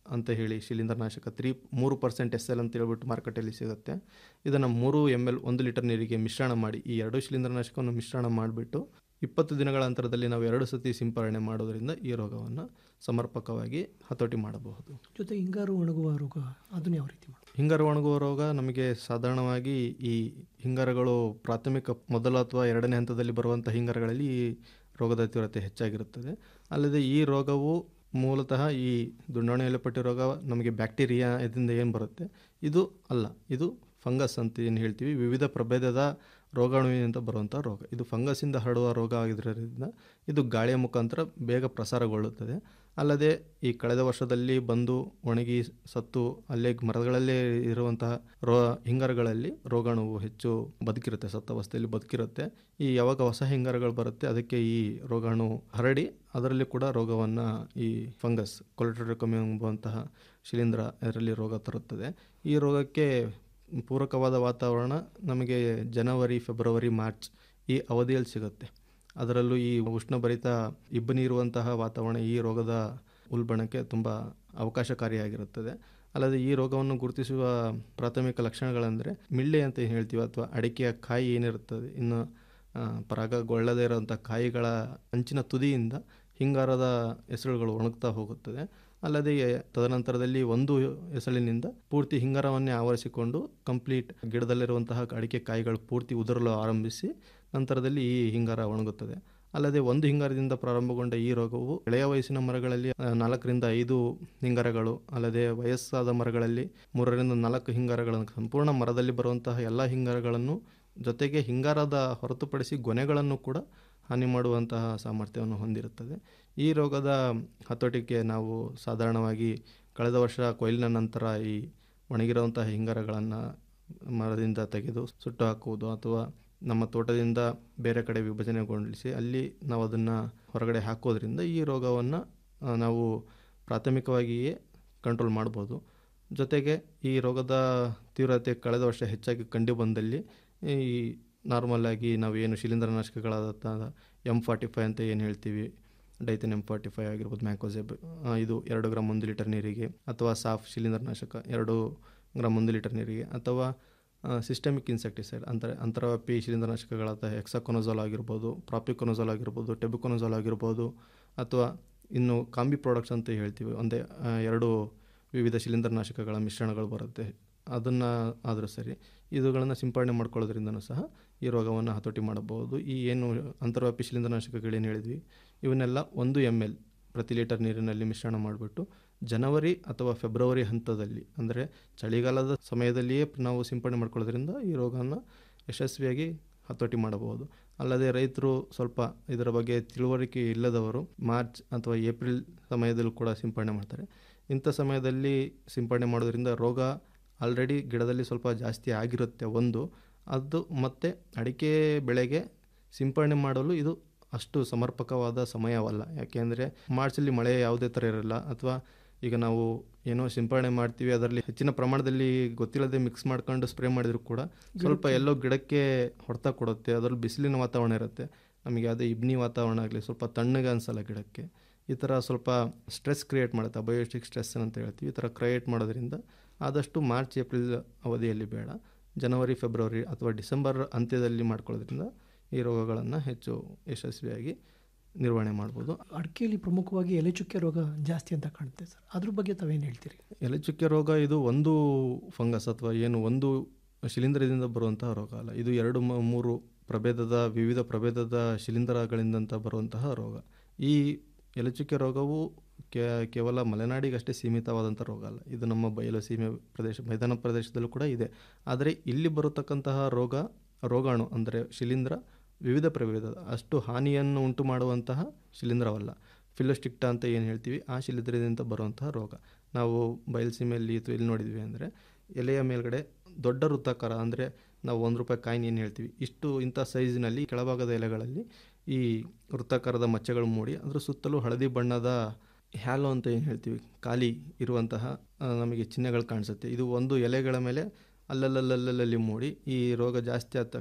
ಅಂತ ಹೇಳಿ ಶಿಲೀಂಧ್ರನಾಶಕ ತ್ರೀ ಮೂರು ಪರ್ಸೆಂಟ್ ಎಸ್ ಎಲ್ ಅಂತ ಹೇಳ್ಬಿಟ್ಟು ಮಾರುಕಟ್ಟೆಯಲ್ಲಿ ಸಿಗುತ್ತೆ ಇದನ್ನು ಮೂರು ಎಮ್ ಎಲ್ ಒಂದು ಲೀಟರ್ ನೀರಿಗೆ ಮಿಶ್ರಣ ಮಾಡಿ ಈ ಎರಡು ಶಿಲೀಂಧ್ರನಾಶಕವನ್ನು ಮಿಶ್ರಣ ಮಾಡಿಬಿಟ್ಟು ಇಪ್ಪತ್ತು ದಿನಗಳ ಅಂತರದಲ್ಲಿ ನಾವು ಎರಡು ಸತಿ ಸಿಂಪರಣೆ ಮಾಡೋದರಿಂದ ಈ ರೋಗವನ್ನು ಸಮರ್ಪಕವಾಗಿ ಹತೋಟಿ ಮಾಡಬಹುದು ಜೊತೆ ಹಿಂಗಾರು ಒಣಗುವ ರೋಗ ಅದನ್ನ ಯಾವ ರೀತಿ ಮಾಡೋದು ಹಿಂಗಾರು ಒಣಗುವ ರೋಗ ನಮಗೆ ಸಾಧಾರಣವಾಗಿ ಈ ಹಿಂಗಾರಗಳು ಪ್ರಾಥಮಿಕ ಮೊದಲ ಅಥವಾ ಎರಡನೇ ಹಂತದಲ್ಲಿ ಬರುವಂಥ ಹಿಂಗಾರಗಳಲ್ಲಿ ಈ ರೋಗದ ತೀವ್ರತೆ ಹೆಚ್ಚಾಗಿರುತ್ತದೆ ಅಲ್ಲದೆ ಈ ರೋಗವು ಮೂಲತಃ ಈ ದುಂಡಾಣು ಎಲೆಪಟ್ಟಿ ರೋಗ ನಮಗೆ ಬ್ಯಾಕ್ಟೀರಿಯಾ ಇದರಿಂದ ಏನು ಬರುತ್ತೆ ಇದು ಅಲ್ಲ ಇದು ಫಂಗಸ್ ಅಂತ ಏನು ಹೇಳ್ತೀವಿ ವಿವಿಧ ಪ್ರಭೇದದ ರೋಗಾಣುವಿನಿಂದ ಬರುವಂಥ ರೋಗ ಇದು ಫಂಗಸ್ಸಿಂದ ಹರಡುವ ರೋಗ ಆಗಿರೋದ್ರಿಂದ ಇದು ಗಾಳಿಯ ಮುಖಾಂತರ ಬೇಗ ಪ್ರಸಾರಗೊಳ್ಳುತ್ತದೆ ಅಲ್ಲದೆ ಈ ಕಳೆದ ವರ್ಷದಲ್ಲಿ ಬಂದು ಒಣಗಿ ಸತ್ತು ಅಲ್ಲೇ ಮರಗಳಲ್ಲೇ ಇರುವಂತಹ ರೋ ಹಿಂಗಾರಗಳಲ್ಲಿ ರೋಗಾಣುವು ಹೆಚ್ಚು ಬದುಕಿರುತ್ತೆ ಸತ್ತ ಅವಸ್ಥೆಯಲ್ಲಿ ಬದುಕಿರುತ್ತೆ ಈ ಯಾವಾಗ ಹೊಸ ಹಿಂಗಾರಗಳು ಬರುತ್ತೆ ಅದಕ್ಕೆ ಈ ರೋಗಾಣು ಹರಡಿ ಅದರಲ್ಲಿ ಕೂಡ ರೋಗವನ್ನು ಈ ಫಂಗಸ್ ಕೊಲೆಟ್ರಿಕಮ್ ಎಂಬುವಂತಹ ಶಿಲೀಂಧ್ರ ಇದರಲ್ಲಿ ರೋಗ ತರುತ್ತದೆ ಈ ರೋಗಕ್ಕೆ ಪೂರಕವಾದ ವಾತಾವರಣ ನಮಗೆ ಜನವರಿ ಫೆಬ್ರವರಿ ಮಾರ್ಚ್ ಈ ಅವಧಿಯಲ್ಲಿ ಸಿಗುತ್ತೆ ಅದರಲ್ಲೂ ಈ ಉಷ್ಣಭರಿತ ಇಬ್ಬನಿ ಇರುವಂತಹ ವಾತಾವರಣ ಈ ರೋಗದ ಉಲ್ಬಣಕ್ಕೆ ತುಂಬ ಅವಕಾಶಕಾರಿಯಾಗಿರುತ್ತದೆ ಅಲ್ಲದೆ ಈ ರೋಗವನ್ನು ಗುರುತಿಸುವ ಪ್ರಾಥಮಿಕ ಲಕ್ಷಣಗಳೆಂದರೆ ಮಿಳ್ಳೆ ಅಂತ ಏನು ಹೇಳ್ತೀವಿ ಅಥವಾ ಅಡಿಕೆಯ ಕಾಯಿ ಏನಿರುತ್ತದೆ ಇನ್ನು ಆ, ಪರಾಗಗೊಳ್ಳದೇ ಇರುವಂಥ ಕಾಯಿಗಳ ಅಂಚಿನ ತುದಿಯಿಂದ ಹಿಂಗಾರದ ಎಸಳುಗಳು ಒಣಗ್ತಾ ಹೋಗುತ್ತದೆ ಅಲ್ಲದೆ ತದನಂತರದಲ್ಲಿ ಒಂದು ಎಸಳಿನಿಂದ ಪೂರ್ತಿ ಹಿಂಗಾರವನ್ನೇ ಆವರಿಸಿಕೊಂಡು ಕಂಪ್ಲೀಟ್ ಗಿಡದಲ್ಲಿರುವಂತಹ ಅಡಿಕೆ ಕಾಯಿಗಳು ಪೂರ್ತಿ ಉದುರಲು ಆರಂಭಿಸಿ ನಂತರದಲ್ಲಿ ಈ ಹಿಂಗಾರ ಒಣಗುತ್ತದೆ ಅಲ್ಲದೆ ಒಂದು ಹಿಂಗಾರದಿಂದ ಪ್ರಾರಂಭಗೊಂಡ ಈ ರೋಗವು ಎಳೆಯ ವಯಸ್ಸಿನ ಮರಗಳಲ್ಲಿ ಆ, ನಾಲ್ಕರಿಂದ ಐದು ಹಿಂಗಾರಗಳು ಅಲ್ಲದೆ ವಯಸ್ಸಾದ ಮರಗಳಲ್ಲಿ ಮೂರರಿಂದ ನಾಲ್ಕು ಹಿಂಗಾರಗಳನ್ನು ಸಂಪೂರ್ಣ ಮರದಲ್ಲಿ ಬರುವಂತಹ ಎಲ್ಲ ಹಿಂಗಾರಗಳನ್ನು ಜೊತೆಗೆ ಹಿಂಗಾರದ ಹೊರತುಪಡಿಸಿ ಗೊನೆಗಳನ್ನು ಕೂಡ ಹಾನಿ ಮಾಡುವಂತಹ ಸಾಮರ್ಥ್ಯವನ್ನು ಹೊಂದಿರುತ್ತದೆ ಈ ರೋಗದ ಹತೋಟಿಗೆ ನಾವು ಸಾಧಾರಣವಾಗಿ ಕಳೆದ ವರ್ಷ ಕೊಯ್ಲಿನ ನಂತರ ಈ ಒಣಗಿರುವಂತಹ ಹಿಂಗಾರಗಳನ್ನು ಮರದಿಂದ ತೆಗೆದು ಸುಟ್ಟು ಹಾಕುವುದು ಅಥವಾ ನಮ್ಮ ತೋಟದಿಂದ ಬೇರೆ ಕಡೆ ವಿಭಜನೆಗೊಳಿಸಿ ಅಲ್ಲಿ ನಾವು ಅದನ್ನು ಹೊರಗಡೆ ಹಾಕೋದ್ರಿಂದ ಈ ರೋಗವನ್ನು ನಾವು ಪ್ರಾಥಮಿಕವಾಗಿಯೇ ಕಂಟ್ರೋಲ್ ಮಾಡ್ಬೋದು ಜೊತೆಗೆ ಈ ರೋಗದ ತೀವ್ರತೆ ಕಳೆದ ವರ್ಷ ಹೆಚ್ಚಾಗಿ ಕಂಡು ಬಂದಲ್ಲಿ ಈ ನಾರ್ಮಲ್ ಆಗಿ ನಾವು ಏನು ಶಿಲೀಂಧ್ರನಾಶಕಗಳಾದ ಎಮ್ ಫಾರ್ಟಿ ಫೈವ್ ಅಂತ ಏನು ಹೇಳ್ತೀವಿ ಡೈತನ್ ಎಮ್ ಫಾರ್ಟಿ ಫೈವ್ ಆಗಿರ್ಬೋದು ಮ್ಯಾಕೋಸೆಬ್ ಆ, ಇದು ಎರಡು ಗ್ರಾಮ್ ಒಂದು ಲೀಟರ್ ನೀರಿಗೆ ಅಥವಾ ಸಾಫ್ ಶಿಲೀಂಧ್ರನಾಶಕ ಎರಡು ಗ್ರಾಮ್ ಒಂದು ಲೀಟರ್ ನೀರಿಗೆ ಅಥವಾ ಸಿಸ್ಟಮಿಕ್ ಇನ್ಸೆಕ್ಟಿಸೈಡ್ ಅಂತರ ಅಂತರವ್ಯಾಪಿ ಶಿಲೀಂಧ್ರನಾಶಕಗಳಾದ ಹೆಕ್ಸಾಕೊನೋಜಾಲ್ ಆಗಿರ್ಬೋದು ಪ್ರಾಪಿಕೊನೋಜಾಲ್ ಆಗಿರ್ಬೋದು ಟೆಬುಕೊನೋಜಾಲ್ ಆಗಿರ್ಬೋದು ಅಥವಾ ಇನ್ನು ಕಾಂಬಿ ಪ್ರಾಡಕ್ಟ್ಸ್ ಅಂತ ಹೇಳ್ತೀವಿ ಒಂದೇ ಆ, ಎರಡು ವಿವಿಧ ಶಿಲೀಂಧ್ರನಾಶಕಗಳ ಮಿಶ್ರಣಗಳು ಬರುತ್ತೆ ಅದನ್ನು ಆದರೂ ಸರಿ ಇವುಗಳನ್ನು ಸಿಂಪಡಣೆ ಮಾಡ್ಕೊಳ್ಳೋದ್ರಿಂದನೂ ಸಹ ಈ ರೋಗವನ್ನು ಹತೋಟಿ ಮಾಡಬಹುದು ಈ ಏನು ಅಂತರ್ವ್ಯಾಪಿ ಶಿಲೀಂಧ್ರನಾಶಕಗಳೇನು ಹೇಳಿದ್ವಿ ಇವನ್ನೆಲ್ಲ ಒಂದು ಎಮ್ ಎಲ್ ಪ್ರತಿ ಲೀಟರ್ ನೀರಿನಲ್ಲಿ ಮಿಶ್ರಣ ಮಾಡಿಬಿಟ್ಟು ಜನವರಿ ಅಥವಾ ಫೆಬ್ರವರಿ ಹಂತದಲ್ಲಿ ಅಂದರೆ ಚಳಿಗಾಲದ ಸಮಯದಲ್ಲಿಯೇ ನಾವು ಸಿಂಪಡಣೆ ಮಾಡ್ಕೊಳ್ಳೋದ್ರಿಂದ ಈ ರೋಗವನ್ನು ಯಶಸ್ವಿಯಾಗಿ ಹತೋಟಿ ಮಾಡಬಹುದು ಅಲ್ಲದೆ ರೈತರು ಸ್ವಲ್ಪ ಇದರ ಬಗ್ಗೆ ತಿಳುವಳಿಕೆ ಇಲ್ಲದವರು ಮಾರ್ಚ್ ಅಥವಾ ಏಪ್ರಿಲ್ ಸಮಯದಲ್ಲೂ ಕೂಡ ಸಿಂಪಡಣೆ ಮಾಡ್ತಾರೆ ಇಂಥ ಸಮಯದಲ್ಲಿ ಸಿಂಪಡಣೆ ಮಾಡೋದ್ರಿಂದ ರೋಗ ಆಲ್ರೆಡಿ ಗಿಡದಲ್ಲಿ ಸ್ವಲ್ಪ ಜಾಸ್ತಿ ಆಗಿರುತ್ತೆ ಒಂದು ಅದು ಮತ್ತು ಅಡಿಕೆ ಬೆಳೆಗೆ ಸಿಂಪಡಣೆ ಮಾಡಲು ಇದು ಅಷ್ಟು ಸಮರ್ಪಕವಾದ ಸಮಯವಲ್ಲ ಯಾಕೆಂದರೆ ಮಾರ್ಚಲ್ಲಿ ಮಳೆ ಯಾವುದೇ ಥರ ಇರಲ್ಲ ಅಥವಾ ಈಗ ನಾವು ಏನೋ ಸಿಂಪಡಣೆ ಮಾಡ್ತೀವಿ ಅದರಲ್ಲಿ ಹೆಚ್ಚಿನ ಪ್ರಮಾಣದಲ್ಲಿ ಗೊತ್ತಿಲ್ಲದೆ ಮಿಕ್ಸ್ ಮಾಡ್ಕೊಂಡು ಸ್ಪ್ರೇ ಮಾಡಿದ್ರು ಕೂಡ ಸ್ವಲ್ಪ ಎಲ್ಲೋ ಗಿಡಕ್ಕೆ ಹೊಡೆತ ಕೊಡುತ್ತೆ ಅದರಲ್ಲಿ ಬಿಸಿಲಿನ ವಾತಾವರಣ ಇರುತ್ತೆ ನಮಗೆ ಯಾವುದೇ ಇಬ್ನಿ ವಾತಾವರಣ ಆಗಲಿ ಸ್ವಲ್ಪ ತಣ್ಣಗೆ ಅನಿಸಲ್ಲ ಗಿಡಕ್ಕೆ ಈ ಥರ ಸ್ವಲ್ಪ ಸ್ಟ್ರೆಸ್ ಕ್ರಿಯೇಟ್ ಮಾಡುತ್ತೆ ಬಯೋಸ್ಟಿಕ್ ಸ್ಟ್ರೆಸ್ ಅಂತ ಹೇಳ್ತೀವಿ ಈ ಥರ ಕ್ರಿಯೇಟ್ ಮಾಡೋದ್ರಿಂದ ಆದಷ್ಟು ಮಾರ್ಚ್ ಏಪ್ರಿಲ್ ಅವಧಿಯಲ್ಲಿ ಬೇಡ ಜನವರಿ ಫೆಬ್ರವರಿ ಅಥವಾ ಡಿಸೆಂಬರ್ ಅಂತ್ಯದಲ್ಲಿ ಮಾಡ್ಕೊಳ್ಳೋದ್ರಿಂದ ಈ ರೋಗಗಳನ್ನು ಹೆಚ್ಚು ಯಶಸ್ವಿಯಾಗಿ ನಿರ್ವಹಣೆ ಮಾಡ್ಬೋದು ಅಡಿಕೆಯಲ್ಲಿ ಪ್ರಮುಖವಾಗಿ ಎಲೆ ಚುಕ್ಕೆ ರೋಗ ಜಾಸ್ತಿ ಅಂತ ಕಾಣುತ್ತೆ ಸರ್ ಅದ್ರ ಬಗ್ಗೆ ತಾವೇನು ಹೇಳ್ತೀರಿ ಎಲೆ ಚುಕ್ಕೆ ರೋಗ ಇದು ಒಂದು ಫಂಗಸ್ ಅಥವಾ ಏನು ಒಂದು ಶಿಲೀಂಧ್ರದಿಂದ ಬರುವಂತಹ ರೋಗ ಅಲ್ಲ ಇದು ಎರಡು ಮ- ಮೂರು ಪ್ರಭೇದದ ವಿವಿಧ ಪ್ರಭೇದದ ಶಿಲೀಂಧ್ರಗಳಿಂದಂತ ಬರುವಂತಹ ರೋಗ ಈ ಎಲೆಚುಕ್ಕೆ ರೋಗವು ಕೇ- ಕೇವಲ ಮಲೆನಾಡಿಗಷ್ಟೇ ಸೀಮಿತವಾದಂಥ ರೋಗ ಅಲ್ಲ ಇದು ನಮ್ಮ ಬಯಲು ಸೀಮೆ ಪ್ರದೇಶ ಮೈದಾನ ಪ್ರದೇಶದಲ್ಲೂ ಕೂಡ ಇದೆ ಆದರೆ ಇಲ್ಲಿ ಬರತಕ್ಕಂತಹ ರೋಗ ರೋಗಾಣು ಅಂದರೆ ಶಿಲೀಂಧ್ರ ವಿವಿಧ ಪ್ರಭೇದದ ಅಷ್ಟು ಹಾನಿಯನ್ನು ಉಂಟು ಮಾಡುವಂತಹ ಶಿಲೀಂಧ್ರವಲ್ಲ ಫಿಲೋಸ್ಟಿಕ್ಟಾ ಅಂತ ಏನು ಹೇಳ್ತೀವಿ ಆ ಶಿಲೀಂಧ್ರದಿಂದ ಬರುವಂತಹ ರೋಗ ನಾವು ಬಯಲುಸೀಮೆಯಲ್ಲಿ ಅಥವಾ ಇಲ್ಲಿ ನೋಡಿದ್ವಿ ಅಂದರೆ ಎಲೆಯ ಮೇಲ್ಗಡೆ ದೊಡ್ಡ ವೃತ್ತಾಕಾರ ಅಂದರೆ ನಾವು ಒಂದು ರೂಪಾಯಿ ಕಾಯಿನ್ ಏನು ಹೇಳ್ತೀವಿ ಇಷ್ಟು ಇಂಥ ಸೈಜಿನಲ್ಲಿ ಕೆಳಭಾಗದ ಎಲೆಗಳಲ್ಲಿ ಈ ವೃತ್ತಾಕಾರದ ಮಚ್ಚೆಗಳು ಮೂಡಿ ಅದರ ಸುತ್ತಲೂ ಹಳದಿ ಬಣ್ಣದ ಹ್ಯಾಲೋ ಅಂತ ಏನು ಹೇಳ್ತೀವಿ ಖಾಲಿ ಇರುವಂತಹ ಆ, ನಮಗೆ ಚಿಹ್ನೆಗಳು ಕಾಣಿಸುತ್ತೆ ಇದು ಒಂದು ಎಲೆಗಳ ಮೇಲೆ ಅಲ್ಲಲ್ಲಲ್ಲಲ್ಲಿ ಮೂಡಿ ಈ ರೋಗ ಜಾಸ್ತಿ ಆದ ತಕ್ಷಣ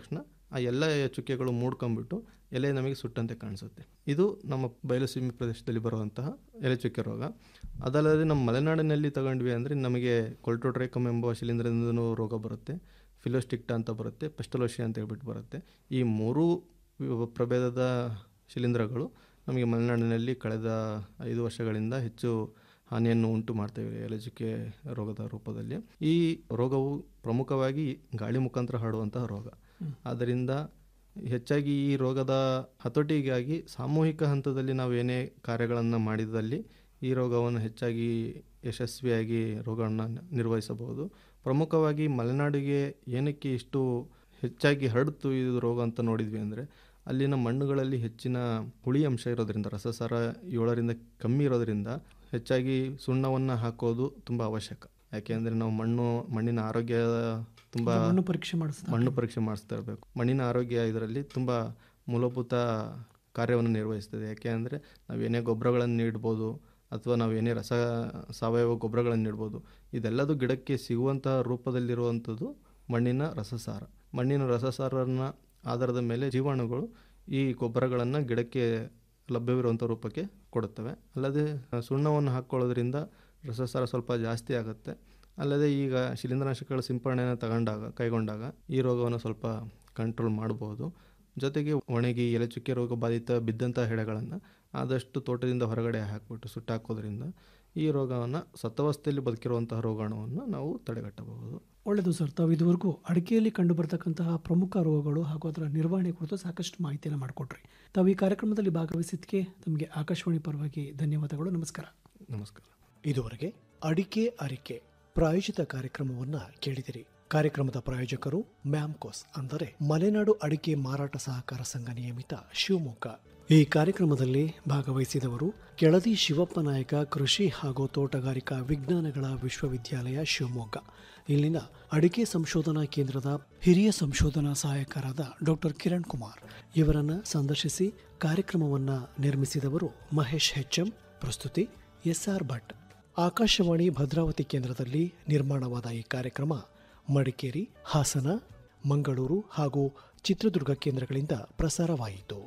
ಆ ಎಲ್ಲ ಚುಕ್ಕೆಗಳು ಮೂಡ್ಕೊಂಡ್ಬಿಟ್ಟು ಎಲೆ ನಮಗೆ ಸುಟ್ಟಂತೆ ಕಾಣಿಸುತ್ತೆ ಇದು ನಮ್ಮ ಬಯಲುಸೀಮೆ ಪ್ರದೇಶದಲ್ಲಿ ಬರುವಂತಹ ಎಲೆ ಚುಕ್ಕೆ ರೋಗ ಅದಲ್ಲದೆ ನಮ್ಮ ಮಲೆನಾಡಿನಲ್ಲಿ ತಗೊಂಡ್ವಿ ಅಂದರೆ ನಮಗೆ ಕೊಲ್ಟೋಟ್ರೇಕಮ್ ಎಂಬ ಶಿಲೀಂಧ್ರದಿಂದನೂ ರೋಗ ಬರುತ್ತೆ ಫಿಲೋಸ್ಟಿಕ್ಟಾ ಅಂತ ಬರುತ್ತೆ ಪೆಸ್ಟಲೋಶಿ ಅಂತ ಹೇಳ್ಬಿಟ್ಟು ಬರುತ್ತೆ ಈ ಮೂರೂ ವಿ- ಪ್ರಭೇದದ ಶಿಲೀಂಧ್ರಗಳು ನಮಗೆ ಮಲೆನಾಡಿನಲ್ಲಿ ಕಳೆದ ಐದು ವರ್ಷಗಳಿಂದ ಹೆಚ್ಚು ಹಾನಿಯನ್ನು ಉಂಟು ಮಾಡ್ತೇವೆ ಎಲೆಚುಕ್ಕೆ ರೋಗದ ರೂಪದಲ್ಲಿ ಈ ರೋಗವು ಪ್ರಮುಖವಾಗಿ ಗಾಳಿ ಮುಖಾಂತರ ಹರಡುವಂತಹ ರೋಗ ಆದ್ದರಿಂದ ಹೆಚ್ಚಾಗಿ ಈ ರೋಗದ ಹತೋಟಿಗಾಗಿ ಸಾಮೂಹಿಕ ಹಂತದಲ್ಲಿ ನಾವು ಏನೇ ಕಾರ್ಯಗಳನ್ನು ಮಾಡಿದಲ್ಲಿ ಈ ರೋಗವನ್ನು ಹೆಚ್ಚಾಗಿ ಯಶಸ್ವಿಯಾಗಿ ರೋಗವನ್ನು ನಿರ್ವಹಿಸಬಹುದು ಪ್ರಮುಖವಾಗಿ ಮಲೆನಾಡಿಗೆ ಏನಕ್ಕೆ ಇಷ್ಟು ಹೆಚ್ಚಾಗಿ ಹರಡ್ತು ಇದು ರೋಗ ಅಂತ ನೋಡಿದ್ವಿ ಅಂದರೆ ಅಲ್ಲಿನ ಮಣ್ಣುಗಳಲ್ಲಿ ಹೆಚ್ಚಿನ ಹುಳಿ ಅಂಶ ಇರೋದ್ರಿಂದ ರಸಸಾರ ಏಳರಿಂದ ಕಮ್ಮಿ ಇರೋದ್ರಿಂದ ಹೆಚ್ಚಾಗಿ ಸುಣ್ಣವನ್ನು ಹಾಕೋದು ತುಂಬ ಅವಶ್ಯಕ ಯಾಕೆಂದರೆ ನಾವು ಮಣ್ಣು ಮಣ್ಣಿನ ಆರೋಗ್ಯ ತುಂಬ ಮಣ್ಣು ಪರೀಕ್ಷೆ ಮಾಡಿಸ್ತಾ ಮಣ್ಣು ಪರೀಕ್ಷೆ ಮಾಡಿಸ್ತಾ ಇರಬೇಕು ಮಣ್ಣಿನ ಆರೋಗ್ಯ ಇದರಲ್ಲಿ ತುಂಬ ಮೂಲಭೂತ ಕಾರ್ಯವನ್ನು ನಿರ್ವಹಿಸ್ತದೆ ಯಾಕೆ ಅಂದರೆ ನಾವು ಏನೇ ಗೊಬ್ಬರಗಳನ್ನು ನೀಡ್ಬೋದು ಅಥವಾ ನಾವು ಏನೇ ರಸ ಸಾವಯವ ಗೊಬ್ಬರಗಳನ್ನು ನೀಡ್ಬೋದು ಇದೆಲ್ಲದು ಗಿಡಕ್ಕೆ ಸಿಗುವಂತಹ ರೂಪದಲ್ಲಿರುವಂಥದ್ದು ಮಣ್ಣಿನ ರಸಸಾರ ಮಣ್ಣಿನ ರಸಸಾರನ ಆಧಾರದ ಮೇಲೆ ಜೀವಾಣುಗಳು ಈ ಗೊಬ್ಬರಗಳನ್ನು ಗಿಡಕ್ಕೆ ಲಭ್ಯವಿರುವಂಥ ರೂಪಕ್ಕೆ ಕೊಡುತ್ತವೆ ಅಲ್ಲದೆ ಆ, ಸುಣ್ಣವನ್ನು ಹಾಕ್ಕೊಳ್ಳೋದ್ರಿಂದ ರಸಸಾರ ಸ್ವಲ್ಪ ಜಾಸ್ತಿ ಆಗುತ್ತೆ ಅಲ್ಲದೆ ಈಗ ಶಿಲೀಂಧ್ರನಾಶಕಗಳ ಸಿಂಪರಣೆಯನ್ನು ತಗೊಂಡಾಗ ಕೈಗೊಂಡಾಗ ಈ ರೋಗವನ್ನು ಸ್ವಲ್ಪ ಕಂಟ್ರೋಲ್ ಮಾಡ್ಬೋದು ಜೊತೆಗೆ ಒಣಗಿ ಎಲೆ ಚುಕ್ಕೆ ರೋಗ ಬಾಧಿತ ಬಿದ್ದಂಥ ಹೆಡೆಗಳನ್ನು ಆದಷ್ಟು ತೋಟದಿಂದ ಹೊರಗಡೆ ಹಾಕಿಬಿಟ್ಟು ಸುಟ್ಟಾಕೋದ್ರಿಂದ ಈ ರೋಗವನ್ನು ಸತ್ತವಸ್ಥೆಯಲ್ಲಿ ಬದುಕಿರುವಂತಹ ರೋಗಾಣುವನ್ನು ನಾವು ತಡೆಗಟ್ಟಬಹುದು ಒಳ್ಳೆಯದು ಸರ್ ತಾವು ಇದುವರೆಗೂ ಅಡಿಕೆಯಲ್ಲಿ ಕಂಡುಬರ್ತಕ್ಕಂತಹ ಪ್ರಮುಖ ರೋಗಗಳು ಹಾಗೂ ಅದರ ನಿರ್ವಹಣೆ ಕುರಿತು ಸಾಕಷ್ಟು ಮಾಹಿತಿಯನ್ನು ಮಾಡಿಕೊಟ್ರಿ ತಾವು ಈ ಕಾರ್ಯಕ್ರಮದಲ್ಲಿ ಭಾಗವಹಿಸಿದ್ದಕ್ಕೆ ತಮಗೆ ಆಕಾಶವಾಣಿ ಪರವಾಗಿ ಧನ್ಯವಾದಗಳು ನಮಸ್ಕಾರ ನಮಸ್ಕಾರ ಇದುವರೆಗೆ ಅಡಿಕೆ ಅರಿಕೆ ಪ್ರಾಯೋಜಿತ ಕಾರ್ಯಕ್ರಮವನ್ನ ಕೇಳಿದಿರಿ ಕಾರ್ಯಕ್ರಮದ ಪ್ರಾಯೋಜಕರು ಮ್ಯಾಮ್ಕೋಸ್ ಅಂದರೆ ಮಲೆನಾಡು ಅಡಿಕೆ ಮಾರಾಟ ಸಹಕಾರ ಸಂಘ ನಿಯಮಿತ ಶಿವಮೊಗ್ಗ ಈ ಕಾರ್ಯಕ್ರಮದಲ್ಲಿ ಭಾಗವಹಿಸಿದವರು ಕೆಳದಿ ಶಿವಪ್ಪ ನಾಯಕ ಕೃಷಿ ಹಾಗೂ ತೋಟಗಾರಿಕಾ ವಿಜ್ಞಾನಗಳ ವಿಶ್ವವಿದ್ಯಾಲಯ ಶಿವಮೊಗ್ಗ ಇಲ್ಲಿನ ಅಡಿಕೆ ಸಂಶೋಧನಾ ಕೇಂದ್ರದ ಹಿರಿಯ ಸಂಶೋಧನಾ ಸಹಾಯಕರಾದ ಡಾಕ್ಟರ್ ಕಿರಣ್ ಕುಮಾರ್ ಇವರನ್ನ ಸಂದರ್ಶಿಸಿ ಕಾರ್ಯಕ್ರಮವನ್ನ ನಿರ್ಮಿಸಿದವರು ಮಹೇಶ್ ಹೆಚ್ಎಂ ಪ್ರಸ್ತುತಿ ಎಸ್ಆರ್ ಭಟ್ ಆಕಾಶವಾಣಿ ಭದ್ರಾವತಿ ಕೇಂದ್ರದಲ್ಲಿ ನಿರ್ಮಾಣವಾದ ಈ ಕಾರ್ಯಕ್ರಮ ಮಡಿಕೇರಿ ಹಾಸನ ಮಂಗಳೂರು ಹಾಗೂ ಚಿತ್ರದುರ್ಗ ಕೇಂದ್ರಗಳಿಂದ ಪ್ರಸಾರವಾಯಿತು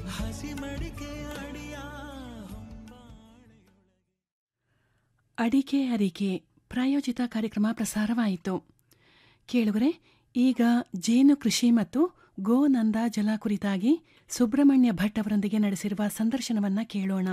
ಅಡಿಕೆ ಅರಿಕೆ ಪ್ರಾಯೋಜಿತ ಕಾರ್ಯಕ್ರಮ ಪ್ರಸಾರವಾಯಿತು ಕೇಳುವರೆ ಈಗ ಜೇನು ಕೃಷಿ ಮತ್ತು ಗೋನಂದ ಜಲ ಕುರಿತಾಗಿ ಸುಬ್ರಹ್ಮಣ್ಯ ಭಟ್ ಅವರೊಂದಿಗೆ ನಡೆಸಿರುವ ಸಂದರ್ಶನವನ್ನ ಕೇಳೋಣ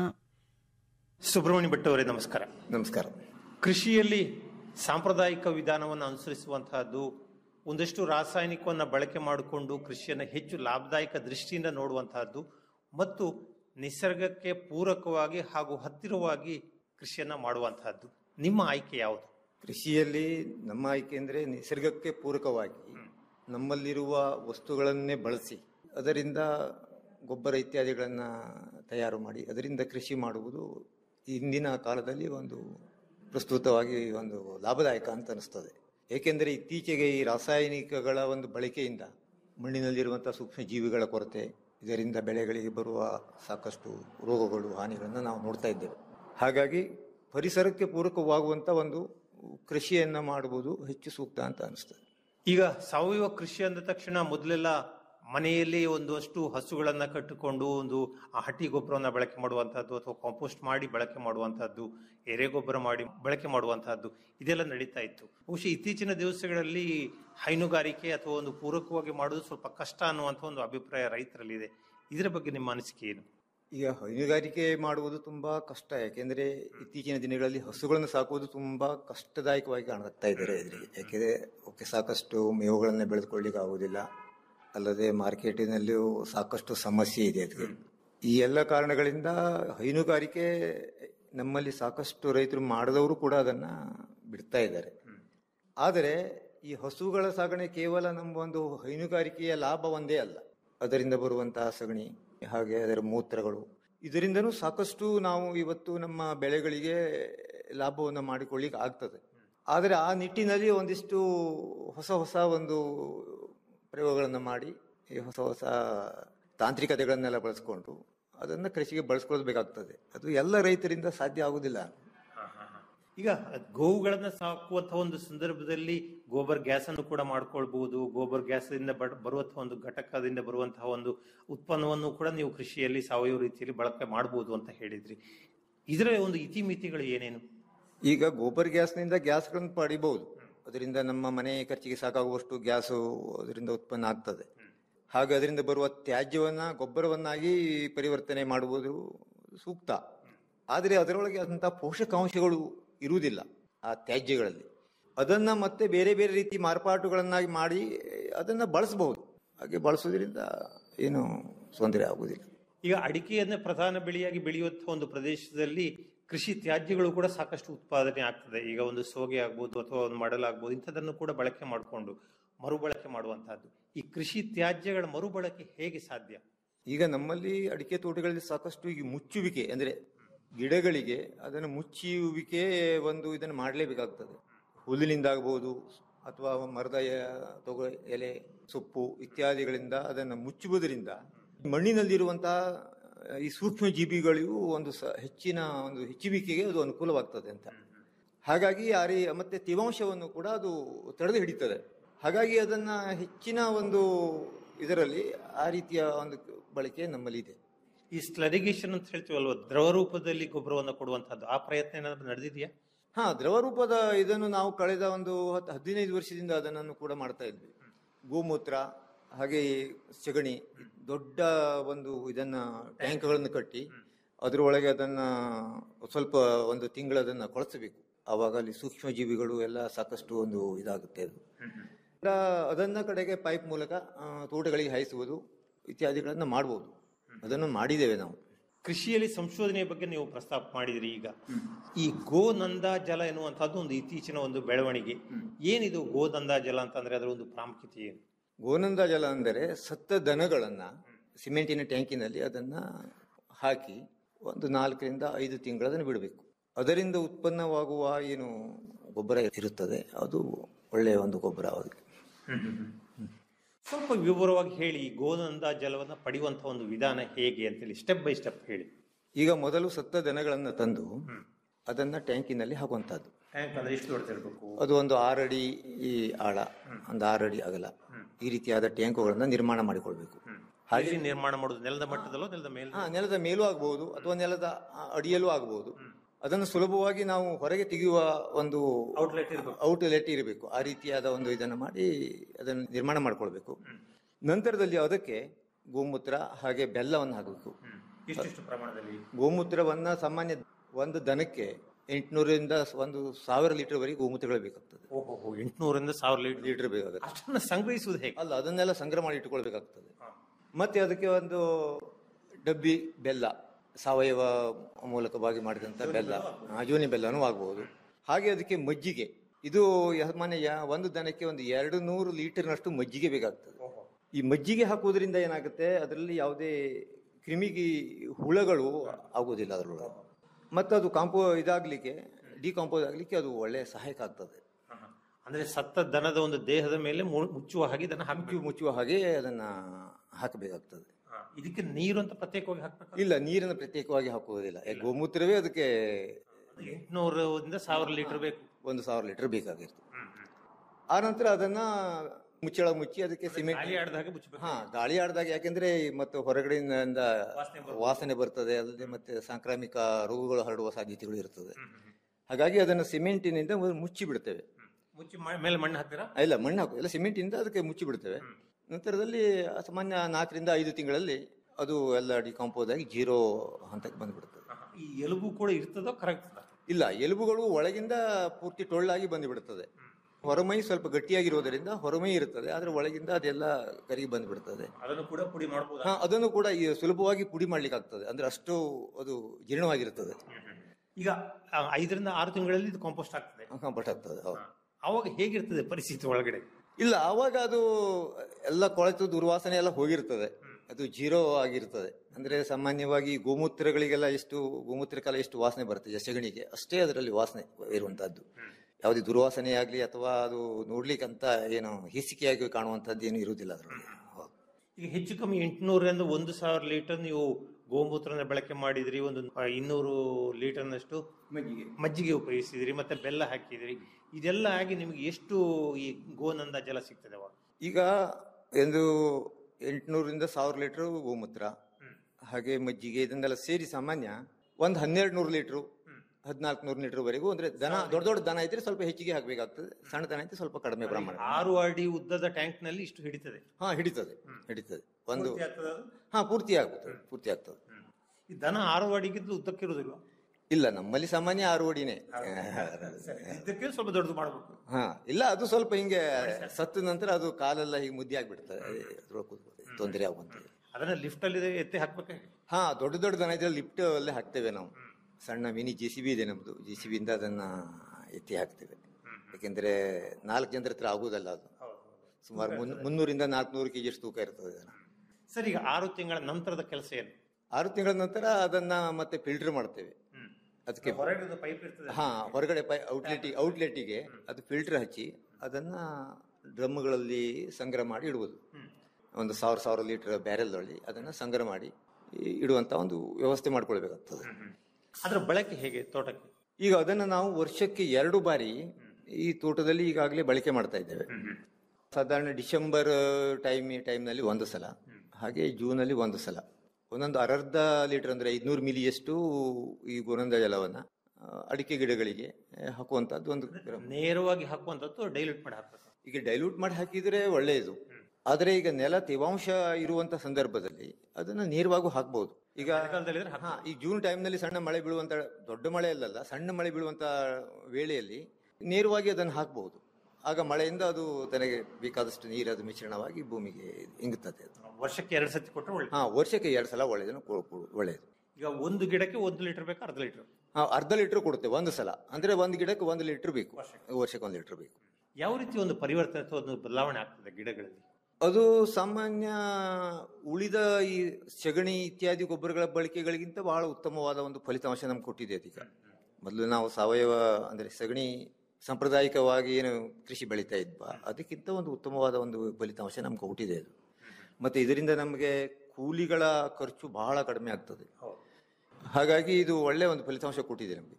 ಸುಬ್ರಹ್ಮಣ್ಯ ಭಟ್ ಅವರೇ ನಮಸ್ಕಾರ ನಮಸ್ಕಾರ ಕೃಷಿಯಲ್ಲಿ ಸಾಂಪ್ರದಾಯಿಕ ವಿಧಾನವನ್ನು ಅನುಸರಿಸುವಂತಹದ್ದು ಒಂದಷ್ಟು ರಾಸಾಯನಿಕವನ್ನು ಬಳಕೆ ಮಾಡಿಕೊಂಡು ಕೃಷಿಯನ್ನು ಹೆಚ್ಚು ಲಾಭದಾಯಕ ದೃಷ್ಟಿಯಿಂದ ನೋಡುವಂತಹದ್ದು ಮತ್ತು ನಿಸರ್ಗಕ್ಕೆ ಪೂರಕವಾಗಿ ಹಾಗೂ ಹತ್ತಿರವಾಗಿ ಕೃಷಿಯನ್ನ ಮಾಡುವಂತಹದ್ದು ನಿಮ್ಮ ಆಯ್ಕೆ ಯಾವುದು ಕೃಷಿಯಲ್ಲಿ ನಮ್ಮ ಆಯ್ಕೆ ಅಂದರೆ ನಿಸರ್ಗಕ್ಕೆ ಪೂರಕವಾಗಿ ನಮ್ಮಲ್ಲಿರುವ ವಸ್ತುಗಳನ್ನೇ ಬಳಸಿ ಅದರಿಂದ ಗೊಬ್ಬರ ಇತ್ಯಾದಿಗಳನ್ನು ತಯಾರು ಮಾಡಿ ಅದರಿಂದ ಕೃಷಿ ಮಾಡುವುದು ಇಂದಿನ ಕಾಲದಲ್ಲಿ ಒಂದು ಪ್ರಸ್ತುತವಾಗಿ ಒಂದು ಲಾಭದಾಯಕ ಅಂತ ಅನಿಸ್ತದೆ ಏಕೆಂದರೆ ಇತ್ತೀಚೆಗೆ ಈ ರಾಸಾಯನಿಕಗಳ ಒಂದು ಬಳಕೆಯಿಂದ ಮಣ್ಣಿನಲ್ಲಿರುವಂಥ ಸೂಕ್ಷ್ಮ ಜೀವಿಗಳ ಕೊರತೆ ಇದರಿಂದ ಬೆಳೆಗಳಿಗೆ ಬರುವ ಸಾಕಷ್ಟು ರೋಗಗಳು ಹಾನಿಗಳನ್ನು ನಾವು ನೋಡ್ತಾ ಇದ್ದೇವೆ ಹಾಗಾಗಿ ಪರಿಸರಕ್ಕೆ ಪೂರಕವಾಗುವಂಥ ಒಂದು ಕೃಷಿಯನ್ನು ಮಾಡುವುದು ಹೆಚ್ಚು ಸೂಕ್ತ ಅಂತ ಅನಿಸ್ತದೆ ಈಗ ಸಾವಯವ ಕೃಷಿ ಅಂದ ತಕ್ಷಣ ಮೊದಲೆಲ್ಲ ಮನೆಯಲ್ಲಿ ಒಂದಷ್ಟು ಹಸುಗಳನ್ನ ಕಟ್ಟಿಕೊಂಡು ಒಂದು ಆ ಹಟ್ಟಿ ಗೊಬ್ಬರವನ್ನ ಬಳಕೆ ಮಾಡುವಂತಹದ್ದು ಅಥವಾ ಕಾಂಪೋಸ್ಟ್ ಮಾಡಿ ಬಳಕೆ ಮಾಡುವಂತಹದ್ದು ಎರೆ ಗೊಬ್ಬರ ಮಾಡಿ ಬಳಕೆ ಮಾಡುವಂತಹದ್ದು ಇದೆಲ್ಲ ನಡೀತಾ ಇತ್ತು ಬಹುಶಃ ಇತ್ತೀಚಿನ ದಿವಸಗಳಲ್ಲಿ ಹೈನುಗಾರಿಕೆ ಅಥವಾ ಒಂದು ಪೂರಕವಾಗಿ ಮಾಡುವುದು ಸ್ವಲ್ಪ ಕಷ್ಟ ಅನ್ನುವಂಥ ಒಂದು ಅಭಿಪ್ರಾಯ ರೈತರಲ್ಲಿದೆ ಇದರ ಬಗ್ಗೆ ನಿಮ್ಮ ಅನಿಸಿಕೆ ಏನು ಈಗ ಹೈನುಗಾರಿಕೆ ಮಾಡುವುದು ತುಂಬಾ ಕಷ್ಟ ಯಾಕೆಂದ್ರೆ ಇತ್ತೀಚಿನ ದಿನಗಳಲ್ಲಿ ಹಸುಗಳನ್ನು ಸಾಕುವುದು ತುಂಬಾ ಕಷ್ಟದಾಯಕವಾಗಿ ಕಾಣುತ್ತಾ ಇದ್ದಾರೆ ಎದುರಿಗೆ ಯಾಕೆಂದ್ರೆ ಅವಕ್ಕೆ ಸಾಕಷ್ಟು ಮೇವುಗಳನ್ನು ಬೆಳೆದುಕೊಳ್ಳಿಕ್ಕೆ ಆಗುವುದಿಲ್ಲ ಅಲ್ಲದೆ ಮಾರ್ಕೆಟಿನಲ್ಲಿಯೂ ಸಾಕಷ್ಟು ಸಮಸ್ಯೆ ಇದೆ ಅದಕ್ಕೆ ಈ ಎಲ್ಲ ಕಾರಣಗಳಿಂದ ಹೈನುಗಾರಿಕೆ ನಮ್ಮಲ್ಲಿ ಸಾಕಷ್ಟು ರೈತರು ಮಾಡದವರು ಕೂಡ ಅದನ್ನ ಬಿಡ್ತಾ ಇದ್ದಾರೆ ಆದರೆ ಈ ಹಸುಗಳ ಸಾಗಣೆ ಕೇವಲ ನಮ್ಮ ಒಂದು ಹೈನುಗಾರಿಕೆಯ ಲಾಭ ಒಂದೇ ಅಲ್ಲ ಅದರಿಂದ ಬರುವಂತಹ ಸಗಣಿ ಹಾಗೆ ಅದರ ಮೂತ್ರಗಳು ಇದರಿಂದನೂ ಸಾಕಷ್ಟು ನಾವು ಇವತ್ತು ನಮ್ಮ ಬೆಳೆಗಳಿಗೆ ಲಾಭವನ್ನು ಮಾಡಿಕೊಳ್ಳಿಕ್ಕೆ ಆಗ್ತದೆ ಆದರೆ ಆ ನಿಟ್ಟಿನಲ್ಲಿ ಒಂದಿಷ್ಟು ಹೊಸ ಹೊಸ ಒಂದು ಪ್ರಯೋಗಗಳನ್ನು ಮಾಡಿ ಈ ಹೊಸ ಹೊಸ ತಾಂತ್ರಿಕತೆಗಳನ್ನೆಲ್ಲ ಬಳಸ್ಕೊಂಡು ಅದನ್ನು ಕೃಷಿಗೆ ಬಳಸ್ಕೊಳ್ಬೇಕಾಗ್ತದೆ ಅದು ಎಲ್ಲ ರೈತರಿಂದ ಸಾಧ್ಯ ಆಗುವುದಿಲ್ಲ ಈಗ ಗೋವುಗಳನ್ನ ಸಾಕುವಂತಹ ಒಂದು ಸಂದರ್ಭದಲ್ಲಿ ಗೋಬರ್ ಗ್ಯಾಸ್ ಅನ್ನು ಕೂಡ ಮಾಡ್ಕೊಳ್ಬಹುದು ಗೋಬರ್ ಗ್ಯಾಸ್ ಇಂದ ಬಡ್- ಬರುವಂತಹ ಒಂದು ಘಟಕದಿಂದ ಬರುವಂತಹ ಒಂದು ಉತ್ಪನ್ನವನ್ನು ಕೂಡ ನೀವು ಕೃಷಿಯಲ್ಲಿ ಸಾವಯವ ರೀತಿಯಲ್ಲಿ ಬಳಕೆ ಮಾಡಬಹುದು ಅಂತ ಹೇಳಿದ್ರಿ ಇದರ ಒಂದು ಇತಿಮಿತಿಗಳು ಏನೇನು ಈಗ ಗೋಬರ್ ಗ್ಯಾಸ್ನಿಂದ ಗ್ಯಾಸ್ಗಳನ್ನು ಪಡಿಬಹುದು ಅದರಿಂದ ನಮ್ಮ ಮನೆ ಖರ್ಚಿಗೆ ಸಾಕಾಗುವಷ್ಟು ಗ್ಯಾಸು ಅದರಿಂದ ಉತ್ಪನ್ನ ಆಗ್ತದೆ ಹಾಗೆ ಅದರಿಂದ ಬರುವ ತ್ಯಾಜ್ಯವನ್ನ ಗೊಬ್ಬರವನ್ನಾಗಿ ಪರಿವರ್ತನೆ ಮಾಡುವುದು ಸೂಕ್ತ ಆದರೆ ಅದರೊಳಗೆ ಅಂತಹ ಪೋಷಕಾಂಶಗಳು ಇರುವುದಿಲ್ಲ ಆ ತ್ಯಾಜ್ಯಗಳಲ್ಲಿ ಅದನ್ನ ಮತ್ತೆ ಬೇರೆ ಬೇರೆ ರೀತಿ ಮಾರ್ಪಾಟುಗಳನ್ನಾಗಿ ಮಾಡಿ ಅದನ್ನ ಬಳಸಬಹುದು ಹಾಗೆ ಬಳಸೋದ್ರಿಂದ ಏನು ತೊಂದರೆ ಆಗುವುದಿಲ್ಲ ಈಗ ಅಡಿಕೆಯನ್ನೇ ಪ್ರಧಾನ ಬೆಳೆಯಾಗಿ ಬೆಳೆಯುವಂತಹ ಒಂದು ಪ್ರದೇಶದಲ್ಲಿ ಕೃಷಿ ತ್ಯಾಜ್ಯಗಳು ಕೂಡ ಸಾಕಷ್ಟು ಉತ್ಪಾದನೆ ಆಗ್ತದೆ ಈಗ ಒಂದು ಸೋಗೆ ಆಗ್ಬೋದು ಅಥವಾ ಒಂದು ಮಡಲಾಗ್ಬೋದು ಇಂಥದನ್ನು ಕೂಡ ಬಳಕೆ ಮಾಡಿಕೊಂಡು ಮರುಬಳಕೆ ಮಾಡುವಂತಹದ್ದು ಈ ಕೃಷಿ ತ್ಯಾಜ್ಯಗಳ ಮರುಬಳಕೆ ಹೇಗೆ ಸಾಧ್ಯ ಈಗ ನಮ್ಮಲ್ಲಿ ಅಡಿಕೆ ತೋಟಗಳಲ್ಲಿ ಸಾಕಷ್ಟು ಈ ಮುಚ್ಚುವಿಕೆ ಅಂದ್ರೆ ಗಿಡಗಳಿಗೆ ಅದನ್ನು ಮುಚ್ಚುವಿಕೆ ಒಂದು ಇದನ್ನು ಮಾಡಲೇಬೇಕಾಗ್ತದೆ ಹುಲ್ಲಿನಿಂದ ಆಗ್ಬೋದು ಅಥವಾ ಮರದ ಎ- ತೊಗ ಎಲೆ ಸೊಪ್ಪು ಇತ್ಯಾದಿಗಳಿಂದ ಅದನ್ನು ಮುಚ್ಚುವುದರಿಂದ ಮಣ್ಣಿನಲ್ಲಿರುವಂತಹ ಈ ಸೂಕ್ಷ್ಮ ಜೀವಿಗಳಿಗೂ ಒಂದು ಸ- ಹೆಚ್ಚಿನ ಒಂದು ಹೆಚ್ಚುವಿಕೆಗೆ ಅದು ಅನುಕೂಲವಾಗ್ತದೆ ಅಂತ ಹಾಗಾಗಿ ಆ ರೀ ಮತ್ತೆ ತೇವಾಂಶವನ್ನು ಕೂಡ ಅದು ತಡೆದು ಹಿಡಿತದೆ ಹಾಗಾಗಿ ಅದನ್ನ ಹೆಚ್ಚಿನ ಒಂದು ಇದರಲ್ಲಿ ಆ ರೀತಿಯ ಒಂದು ಬಳಕೆ ನಮ್ಮಲ್ಲಿ ಇದೆ ಈ ಸ್ಲರಿಗೇಷನ್ ಅಂತ ಹೇಳ್ತೀವಲ್ವ ದ್ರವ ರೂಪದಲ್ಲಿ ಗೊಬ್ಬರವನ್ನು ಕೊಡುವಂತಹದ್ದು ಆ ಪ್ರಯತ್ನ ಏನಾದ್ರು ನಡೆದಿದೆಯಾ ಹಾ ದ್ರವ ರೂಪದ ಇದನ್ನು ನಾವು ಕಳೆದ ಒಂದು ಹತ್ತು ಹದಿನೈದು ವರ್ಷದಿಂದ ಅದನ್ನು ಕೂಡ ಮಾಡ್ತಾ ಇದ್ವಿ ಗೋಮೂತ್ರ ಹಾಗೆ ಸಗಣಿ ದೊಡ್ಡ ಒಂದು ಇದನ್ನ ಟ್ಯಾಂಕ್ಗಳನ್ನು ಕಟ್ಟಿ ಅದರೊಳಗೆ ಅದನ್ನ ಸ್ವಲ್ಪ ಒಂದು ತಿಂಗಳು ಅದನ್ನ ಕೊಳಸಬೇಕು ಆವಾಗ ಅಲ್ಲಿ ಸೂಕ್ಷ್ಮ ಜೀವಿಗಳು ಎಲ್ಲ ಸಾಕಷ್ಟು ಒಂದು ಇದಾಗುತ್ತೆ ಅದು ಆ, ಅದನ್ನ ಕಡೆಗೆ ಪೈಪ್ ಮೂಲಕ ಆ, ತೋಟಗಳಿಗೆ ಹಾಯಿಸುವುದು ಇತ್ಯಾದಿಗಳನ್ನ ಮಾಡಬಹುದು ಅದನ್ನು ಮಾಡಿದ್ದೇವೆ ನಾವು ಕೃಷಿಯಲ್ಲಿ ಸಂಶೋಧನೆಯ ಬಗ್ಗೆ ನೀವು ಪ್ರಸ್ತಾಪ ಮಾಡಿದ್ರಿ ಈಗ ಈ ಗೋನಂದ ಜಲ ಎನ್ನುವಂತಹದ್ದು ಒಂದು ಇತ್ತೀಚಿನ ಒಂದು ಬೆಳವಣಿಗೆ ಏನಿದು ಗೋನಂದ ಜಲ ಅಂತಂದ್ರೆ ಅದರ ಒಂದು ಪ್ರಾಮುಖ್ಯತೆ ಏನು ಗೋನಂದ ಜಲ ಅಂದರೆ ಸತ್ತ ದನಗಳನ್ನ ಸಿಮೆಂಟಿನ ಟ್ಯಾಂಕಿನಲ್ಲಿ ಅದನ್ನ ಹಾಕಿ ಒಂದು ನಾಲ್ಕರಿಂದ ಐದು ತಿಂಗಳದನ್ನು ಬಿಡಬೇಕು ಅದರಿಂದ ಉತ್ಪನ್ನವಾಗುವ ಏನು ಗೊಬ್ಬರ ಇರುತ್ತದೆ ಅದು ಒಳ್ಳೆಯ ಒಂದು ಗೊಬ್ಬರ ಅದಕ್ಕೆ ಸ್ವಲ್ಪ ವಿವರವಾಗಿ ಹೇಳಿ ಈ ಗೋನಂದ ಜಲವನ್ನ ಪಡೆಯುವಂತಹ ಒಂದು ವಿಧಾನ ಹೇಗೆ ಅಂತೇಳಿ ಸ್ಟೆಪ್ ಬೈ ಸ್ಟೆಪ್ ಹೇಳಿ ಈಗ ಮೊದಲು ಸತ್ತ ದನಗಳನ್ನ ತಂದು ಅದನ್ನ ಟ್ಯಾಂಕಿನಲ್ಲಿ ಹಾಕುವಂತಹದ್ದು ಟ್ಯಾಂಕ್ ಅಂದ್ರೆ ಎಷ್ಟು ದೊಡ್ಡದಿರ್ಬೇಕು ಅದು ಒಂದು ಆರಡಿ ಈ ಆಳ ಒಂದು ಆರಡಿ ಅಗಲ ಈ ರೀತಿಯಾದ ಟ್ಯಾಂಕುಗಳನ್ನ ನಿರ್ಮಾಣ ಮಾಡಿಕೊಳ್ಬೇಕು ಹಾಗೆ ನಿರ್ಮಾಣ ಮಾಡೋದು ನೆಲದ ಮಟ್ಟದಲ್ಲೋ ನೆಲದ ಮೇಲೆ ಹಾ ನೆಲದ ಮೇಲೂ ಆಗಬಹುದು ಅಥವಾ ನೆಲದ ಆ, ಅಡಿಯಲ್ಲೂ ಆಗಬಹುದು ಅದನ್ನು ಸುಲಭವಾಗಿ ನಾವು ಹೊರಗೆ ತೆಗೆಯುವ ಒಂದು ಔಟ್ಲೆಟ್ ಇರಬೇಕು ಔಟ್ಲೆಟ್ ಇರಬೇಕು ಆ ರೀತಿಯಾದ ಒಂದು ಇದನ್ನು ಮಾಡಿ ಅದನ್ನು ನಿರ್ಮಾಣ ಮಾಡ್ಕೊಳ್ಬೇಕು ನಂತರದಲ್ಲಿ ಅದಕ್ಕೆ ಗೋಮೂತ್ರ ಹಾಗೆ ಬೆಲ್ಲವನ್ನು ಹಾಕಬೇಕು ಇಷ್ಟಿಷ್ಟು ಪ್ರಮಾಣದಲ್ಲಿ ಗೋಮೂತ್ರವನ್ನ ಸಾಮಾನ್ಯ ಒಂದು ದನಕ್ಕೆ ಎಂಟುನೂರರಿಂದ ಒಂದು ಸಾವಿರ ಲೀಟರ್ ವರೆಗೆ ಗೋಮೂತ್ರಗಳು ಬೇಕಾಗ್ತದೆ ಓಹೋ ಎಂಟುನೂರಿಂದ ಸಾವಿರ ಲೀಟರ್ ಲೀಟರ್ ಬೇಕಾಗುತ್ತೆ ಅಷ್ಟನ್ನ ಸಂಗ್ರಹಿಸುವುದು ಹೇಗೆ ಅಲ್ಲ ಅದನ್ನೆಲ್ಲ ಸಂಗ್ರಹ ಮಾಡಿ ಇಟ್ಕೊಳ್ಬೇಕಾಗ್ತದೆ ಮತ್ತೆ ಅದಕ್ಕೆ ಒಂದು ಡಬ್ಬಿ ಬೆಲ್ಲ ಸಾವಯವ ಮೂಲಕವಾಗಿ ಮಾಡಿದಂತ ಬೆಲ್ಲ ಆ, ಜೋನಿ ಬೆಲ್ಲನೂ ಆಗಬಹುದು ಹಾಗೆ ಅದಕ್ಕೆ ಮಜ್ಜಿಗೆ ಇದು ಸಾಮಾನ್ಯ ಯಾ- ಒಂದು ದನಕ್ಕೆ ಒಂದು ಎರಡು ನೂರು ಲೀಟರ್ನಷ್ಟು ಮಜ್ಜಿಗೆ ಬೇಕಾಗ್ತದೆ ಈ ಮಜ್ಜಿಗೆ ಹಾಕುವುದರಿಂದ ಏನಾಗುತ್ತೆ ಅದರಲ್ಲಿ ಯಾವುದೇ ಕ್ರಿಮಿಗಿ ಹುಳಗಳು ಆಗುವುದಿಲ್ಲ ಅದರೊಳಗೆ ಮತ್ತು ಅದು ಕಾಂಪೋ ಇದಾಗ್ಲಿಕ್ಕೆ ಡಿಕಾಂಪೋಸ್ ಆಗ್ಲಿಕ್ಕೆ ಅದು ಒಳ್ಳೆ ಸಹಾಯಕ ಆಗ್ತದೆ ಅಂದ್ರೆ ಸತ್ತ ದನದ ಒಂದು ದೇಹದ ಮೇಲೆ ಮು- ಮುಚ್ಚುವ ಹಾಗೆ ಇದನ್ನ ಹಾಕಿ ಮುಚ್ಚು ಮುಚ್ಚುವ ಹಾಗೆ ಅದನ್ನ ಹಾಕಬೇಕಾಗ್ತದೆ ಇದಕ್ಕೆ ನೀರು ಅಂತ ಪ್ರತ್ಯೇಕವಾಗಿ ಹಾಕ್ಬೇಕು ಇಲ್ಲ ನೀರನ್ನು ಪ್ರತ್ಯೇಕವಾಗಿ ಹಾಕುವುದಿಲ್ಲ ಈ ಗೋಮೂತ್ರವೇ ಅದಕ್ಕೆ ಎಂಟುನೂರರಿಂದ ಸಾವಿರ ಲೀಟರ್ ಬೇಕು ಒಂದು ಸಾವಿರ ಲೀಟರ್ ಬೇಕಾಗಿರ್ತದೆ ಆ ನಂತರ ಅದನ್ನ ಮುಚ್ಚಳ ಮುಚ್ಚಿ ಅದಕ್ಕೆ ಸಿಮೆಂಟ್ ಗಾಳಿ ಆಡ್ದ ಹಾಗೆ ಮುಚ್ಚಬೇಕು ಹಾ ಗಾಳಿ ಆಡಿದಾಗ ಯಾಕೆಂದ್ರೆ ಮತ್ತೆ ಹೊರಗಡೆಯಿಂದ ವಾಸನೆ ಬರ್ತದೆ ಅಲ್ಲದೆ ಮತ್ತೆ ಸಾಂಕ್ರಾಮಿಕ ರೋಗಗಳು ಹರಡುವ ಸಾಧ್ಯತೆಗಳು ಇರ್ತದೆ ಹಾಗಾಗಿ ಅದನ್ನು ಸಿಮೆಂಟಿನಿಂದ ಒಂದು ಮುಚ್ಚಿ ಬಿಡ್ತೇವೆ ಮುಚ್ಚಿ ಮ- ಮೇಲೆ ಮಣ್ಣು ಹಾಕ್ತೀರಾ ಇಲ್ಲ ಮಣ್ಣು ಹಾಕು ಇಲ್ಲ ಸಿಮೆಂಟಿಂದ ಅದಕ್ಕೆ ಮುಚ್ಚಿ ಬಿಡ್ತೇವೆ ನಂತರದಲ್ಲಿ ಸಾಮಾನ್ಯ ನಾಲ್ಕರಿಂದ ಐದು ತಿಂಗಳಲ್ಲಿ ಅದು ಎಲ್ಲ ಡಿಕಾಂಪೋಸ್ ಆಗಿ ಜೀರೋ ಹಂತಕ್ಕೆ ಬಂದ್ಬಿಡ್ತದೆ ಈ ಎಲುಬು ಕೂಡ ಇರ್ತದೋ ಕರೆಕ್ಟ್ ಇಲ್ಲ ಎಲುಬುಗಳು ಒಳಗಿಂದ ಪೂರ್ತಿ ಟೊಳ್ಳಾಗಿ ಬಂದುಬಿಡುತ್ತದೆ ಹೊರಮೈ ಸ್ವಲ್ಪ ಗಟ್ಟಿಯಾಗಿರುವುದರಿಂದ ಹೊರಮೈ ಇರುತ್ತದೆ ಆದ್ರೆ ಒಳಗಿಂದ ಅದೆಲ್ಲ ಕರಗಿ ಬಂದ್ಬಿಡ್ತದೆ ಅದನ್ನು ಕೂಡ ಪುಡಿ ಮಾಡಬಹುದು ಹಾ ಅದನ್ನು ಕೂಡ ಈ ಸುಲಭವಾಗಿ ಪುಡಿ ಮಾಡ್ಲಿಕ್ಕೆ ಆಗ್ತದೆ ಅಂದ್ರೆ ಅಷ್ಟು ಅದು ಜೀರ್ಣವಾಗಿರುತ್ತದೆ ಈಗ ಆ, ಐದರಿಂದ ಆರು ತಿಂಗಳಲ್ಲಿ ಇದು ಕಾಂಪೋಸ್ಟ್ ಆಗ್ತದೆ ಕಂಫರ್ಟ್ ಆಗ್ತದೆ ಹೌದು ಅವಾಗ ಹೇಗಿರ್ತದೆ ಪರಿಸ್ಥಿತಿ ಒಳಗಡೆ ಇಲ್ಲ ಆವಾಗ ಅದು ಎಲ್ಲ ಕೊಳೆತು ದುರ್ವಾಸನೆ ಎಲ್ಲ ಹೋಗಿರ್ತದೆ ಅದು ಜೀರೋ ಆಗಿರ್ತದೆ ಅಂದ್ರೆ ಸಾಮಾನ್ಯವಾಗಿ ಗೋಮೂತ್ರಗಳಿಗೆಲ್ಲ ಎಷ್ಟು ಗೋಮೂತ್ರಕ್ಕೆಲ್ಲ ಎಷ್ಟು ವಾಸನೆ ಬರ್ತದೆ ಸೆಗಣಿಗೆ ಅಷ್ಟೇ ಅದರಲ್ಲಿ ವಾಸನೆ ಇರುವಂತಹದ್ದು ಯಾವುದೇ ದುರ್ವಾಸನೆ ಆಗ್ಲಿ ಅಥವಾ ಅದು ನೋಡ್ಲಿಕ್ಕಂತ ಏನು ಹಿಸಿಕೆಯಾಗಿ ಕಾಣುವಂತದ್ದು ಏನು ಇರುವುದಿಲ್ಲ ಅದರಲ್ಲಿ ಹೌದು ಈಗ ಹೆಚ್ಚು ಕಮ್ಮಿ ಎಂಟುನೂರರಿಂದ ಒಂದು ಸಾವಿರ ಲೀಟರ್ ನೀವು ಗೋಮೂತ್ರನ ಬಳಕೆ ಮಾಡಿದ್ರಿ ಒಂದು ಆ, ಇನ್ನೂರು ಲೀಟರ್ನಷ್ಟು ಮಜ್ಜಿಗೆ ಮಜ್ಜಿಗೆ ಉಪಯೋಗಿಸಿದ್ರಿ ಮತ್ತೆ ಬೆಲ್ಲ ಹಾಕಿದ್ರಿ ಇದೆಲ್ಲ ಆಗಿ ನಿಮ್ಗೆ ಎಷ್ಟು ಈ ಗೋನಂದ ಜಲ ಸಿಗ್ತದೆ ಅವಾಗ ಈಗ ಒಂದು ಎಂಟುನೂರಿಂದ ಸಾವಿರ ಲೀಟರ್ ಗೋಮೂತ್ರ ಹಾಗೆ ಮಜ್ಜಿಗೆ ಇದನ್ನೆಲ್ಲ ಸೇರಿ ಸಾಮಾನ್ಯ ಒಂದು ಹನ್ನೆರಡು ನೂರು ಲೀಟ್ರು ಹದಿನಾಲ್ಕು ನೂರು ಲೀಟರ್ ವರೆಗೂ ಅಂದ್ರೆ ದನ ದೊಡ್ಡ ದೊಡ್ಡ ದನ ಇದ್ರೆ ಸ್ವಲ್ಪ ಹೆಚ್ಚಿಗೆ ಹಾಕಬೇಕಾಗ್ತದೆ ಸಣ್ಣ ದನ ಇದ್ರೆ ಸ್ವಲ್ಪ ಕಡಿಮೆ ಪ್ರಮಾಣ ಆರು ಅಡಿ ಉದ್ದದ ಟ್ಯಾಂಕ್ ನಲ್ಲಿ ಇಷ್ಟು ಹಿಡಿತದೆ ಹಾ ಹಿಡಿತದೆ ಹಿಡಿತದೆ ಒಂದು ಪೂರ್ತಿ ಆಗ್ತದೆ ಅದು? ಹಾ ಪೂರ್ತಿ ಆಗ್ತದೆ ಪೂರ್ತಿ ಆಗ್ತದೆ ಈ ದನ ಆರು ಅಡಿಗಿದ್ದು ಉದ್ದಕ್ಕಿರುವುದಿಲ್ಲ ಇಲ್ಲ ನಮ್ಮಲ್ಲಿ ಸಾಮಾನ್ಯ ಆರು ಅಡಿನೇ ಇದಕ್ಕೆ ಸ್ವಲ್ಪ ದೊಡ್ಡದು ಮಾಡಬೇಕು ಹಾ ಇಲ್ಲ ಅದು ಸ್ವಲ್ಪ ಹಿಂಗೆ ಸತ್ತ ನಂತರ ಅದು ಕಾಲೆಲ್ಲ ಹೀಗೆ ಮುದ್ದೆ ಆಗ್ಬಿಡ್ತದೆ ಅದ್ರೊಳಗೆ ಕೂತ್ಕೊಳ್ಳಿ, ತೊಂದರೆ ಆಗುವಂಥದ್ದು ಅದನ್ನ ಲಿಫ್ಟ್ ಅಲ್ಲಿ ಎತ್ತಿ ಹಾಕ್ಬೇಕು ಹಾ ದೊಡ್ಡ ದೊಡ್ಡ ದನ ಇದ್ರೆ ಲಿಫ್ಟ್ ಅಲ್ಲೇ ಹಾಕ್ತೇವೆ ನಾವು ಸಣ್ಣ ಮಿನಿ ಜೆ ಸಿ ಬಿ ಇದೆ ನಮ್ದು ಜೆ ಸಿ ಬಿಯಿಂದ ಅದನ್ನ ಎತ್ತಿ ಹಾಕ್ತೇವೆ ಯಾಕೆಂದ್ರೆ ನಾಲ್ಕು ಜನರ ಹತ್ರ ಆಗುದಲ್ಲ ಅದು ಸುಮಾರು ಮುನ್- ಮುನ್ನೂರಿಂದ ನಾಲ್ಕುನೂರು ಕೆಜಿ ಅಷ್ಟು ತೂಕ ಇರ್ತದೆ ದನ ಸರ್ ಈಗ ಆರು ತಿಂಗಳ ನಂತರದ ಕೆಲಸ ಏನು ಆರು ತಿಂಗಳ ನಂತರ ಅದನ್ನ ಮತ್ತೆ ಫಿಲ್ಟರ್ ಮಾಡ್ತೇವೆ ಅದಕ್ಕೆ ಹೊರಗೆ ಪೈಪ್ ಇರ್ತದೆ ಹಾ ಹೊರಗಡೆ ಪೈ ಔಟ್ಲೆಟ್ ಔಟ್ಲೆಟಿಗೆ ಅದು ಫಿಲ್ಟರ್ ಹಚ್ಚಿ ಅದನ್ನ ಡ್ರಮ್ಗಳಲ್ಲಿ ಸಂಗ್ರಹ ಮಾಡಿ ಇಡುವುದು ಒಂದು ಸಾವಿರ ಸಾವಿರ ಲೀಟರ್ ಬ್ಯಾರೆಲ್ನಲ್ಲಿ ಅದನ್ನ ಸಂಗ್ರಹ ಮಾಡಿ ಈ- ಇಡುವಂತ ಒಂದು ವ್ಯವಸ್ಥೆ ಮಾಡ್ಕೊಳ್ಬೇಕಾಗ್ತದೆ ಅದರ ಬಳಕೆ ಹೇಗೆ ತೋಟಕ್ಕೆ ಈಗ ಅದನ್ನ ನಾವು ವರ್ಷಕ್ಕೆ ಎರಡು ಬಾರಿ ಈ ತೋಟದಲ್ಲಿ ಈಗಾಗಲೇ ಬಳಕೆ ಮಾಡ್ತಾ ಇದ್ದೇವೆ ಸಾಧಾರಣ ಡಿಸೆಂಬರ್ ಟೈಮ್ ಟೈಮ್ನಲ್ಲಿ ಒಂದು ಸಲ ಹಾಗೆ ಜೂನಲ್ಲಿ ಒಂದು ಸಲ ಒಂದೊಂದು ಅರ್ಧ ಲೀಟರ್ ಅಂದ್ರೆ ಐದ್ನೂರು ಮಿಲಿಯಷ್ಟು ಈ ಗುಣಂದ ಜಲವನ್ನ ಆ, ಅಡಿಕೆ ಗಿಡಗಳಿಗೆ ಆ, ಹಾಕುವಂತದ್ದು ಒಂದು ಕ್ರಮ. ನೇರವಾಗಿ ಹಾಕುವಂತದ್ದು ಡೈಲ್ಯೂಟ್ ಮಾಡಿ ಹಾಕ್ಬೇಕು ಈಗ ಡೈಲ್ಯೂಟ್ ಮಾಡಿ ಹಾಕಿದ್ರೆ ಒಳ್ಳೆಯದು ಆದರೆ ಈಗ ನೆಲ ತೇವಾಂಶ ಇರುವಂತ ಸಂದರ್ಭದಲ್ಲಿ ಅದನ್ನ ನೇರವಾಗೂ ಹಾಕ್ಬಹುದು ಈಗ ಮಳೆಗಾಲದಲ್ಲಿ ಇದ್ರೆ ಹಾ, ಈ ಜೂನ್ ಟೈಮ್ನಲ್ಲಿ ಸಣ್ಣ ಮಳೆ ಬೀಳುವಂತ ದೊಡ್ಡ ಮಳೆ ಅಲ್ಲಲ್ಲ ಸಣ್ಣ ಮಳೆ ಬೀಳುವಂತ ವೇಳೆಯಲ್ಲಿ ನೇರವಾಗಿ ಅದನ್ನು ಹಾಕಬಹುದು ಆಗ ಮಳೆಯಿಂದ ಅದು ತನಗೆ ಬೇಕಾದಷ್ಟು ನೀರದು ಮಿಶ್ರಣವಾಗಿ ಭೂಮಿಗೆ ಇಂಗುತ್ತದೆ ಅದು ವರ್ಷಕ್ಕೆ ಎರಡು ಸತಿ ಕೊಟ್ಟರೆ ಒಳ್ಳೆ ಹಾ ವರ್ಷಕ್ಕೆ ಎರಡು ಸಲ ಒಳ್ಳೆಯದನ್ನು ಕೊ- ಕೊ- ಒಳ್ಳೆಯದು ಈಗ ಒಂದು ಗಿಡಕ್ಕೆ ಒಂದು ಲೀಟರ್ ಬೇಕು ಅರ್ಧ ಲೀಟರ್ ಹಾ ಅರ್ಧ ಲೀಟರ್ ಕೊಡುತ್ತೇವೆ ಒಂದು ಸಲ ಅಂದ್ರೆ ಒಂದು ಗಿಡಕ್ಕೆ ಒಂದು ಲೀಟರ್ ಬೇಕು ವರ್ಷಕ್ಕೆ ಒಂದು ಲೀಟರ್ ಬೇಕು ಯಾವ ರೀತಿ ಒಂದು ಪರಿವರ್ತನೆ ಅಥವಾ ಒಂದು ಬದಲಾವಣೆ ಆಗ್ತದೆ ಗಿಡಗಳಲ್ಲಿ ಅದು ಸಾಮಾನ್ಯ ಉಳಿದ ಈ ಸಗಣಿ ಇತ್ಯಾದಿ ಗೊಬ್ಬರಗಳ ಬಳಕೆಗಳಿಗಿಂತ ಬಹಳ ಉತ್ತಮವಾದ ಒಂದು ಫಲಿತಾಂಶ ನಮ್ಗೆ ಕೊಟ್ಟಿದೆ ಅದೀಗ ಮೊದಲು ನಾವು ಸಾವಯವ ಅಂದ್ರೆ ಸಗಣಿ ಸಾಂಪ್ರದಾಯಿಕವಾಗಿ ಏನು ಕೃಷಿ ಬೆಳೀತಾ ಇದ್ವಾ ಅದಕ್ಕಿಂತ ಒಂದು ಉತ್ತಮವಾದ ಒಂದು ಫಲಿತಾಂಶ ನಮ್ಗೆ ಕೊಟ್ಟಿದೆ ಅದು ಮತ್ತೆ ಇದರಿಂದ ನಮಗೆ ಕೂಲಿಗಳ ಖರ್ಚು ಬಹಳ ಕಡಿಮೆ ಆಗ್ತದೆ ಹಾಗಾಗಿ ಇದು ಒಳ್ಳೆ ಒಂದು ಫಲಿತಾಂಶ ಕೊಟ್ಟಿದೆ ನಮಗೆ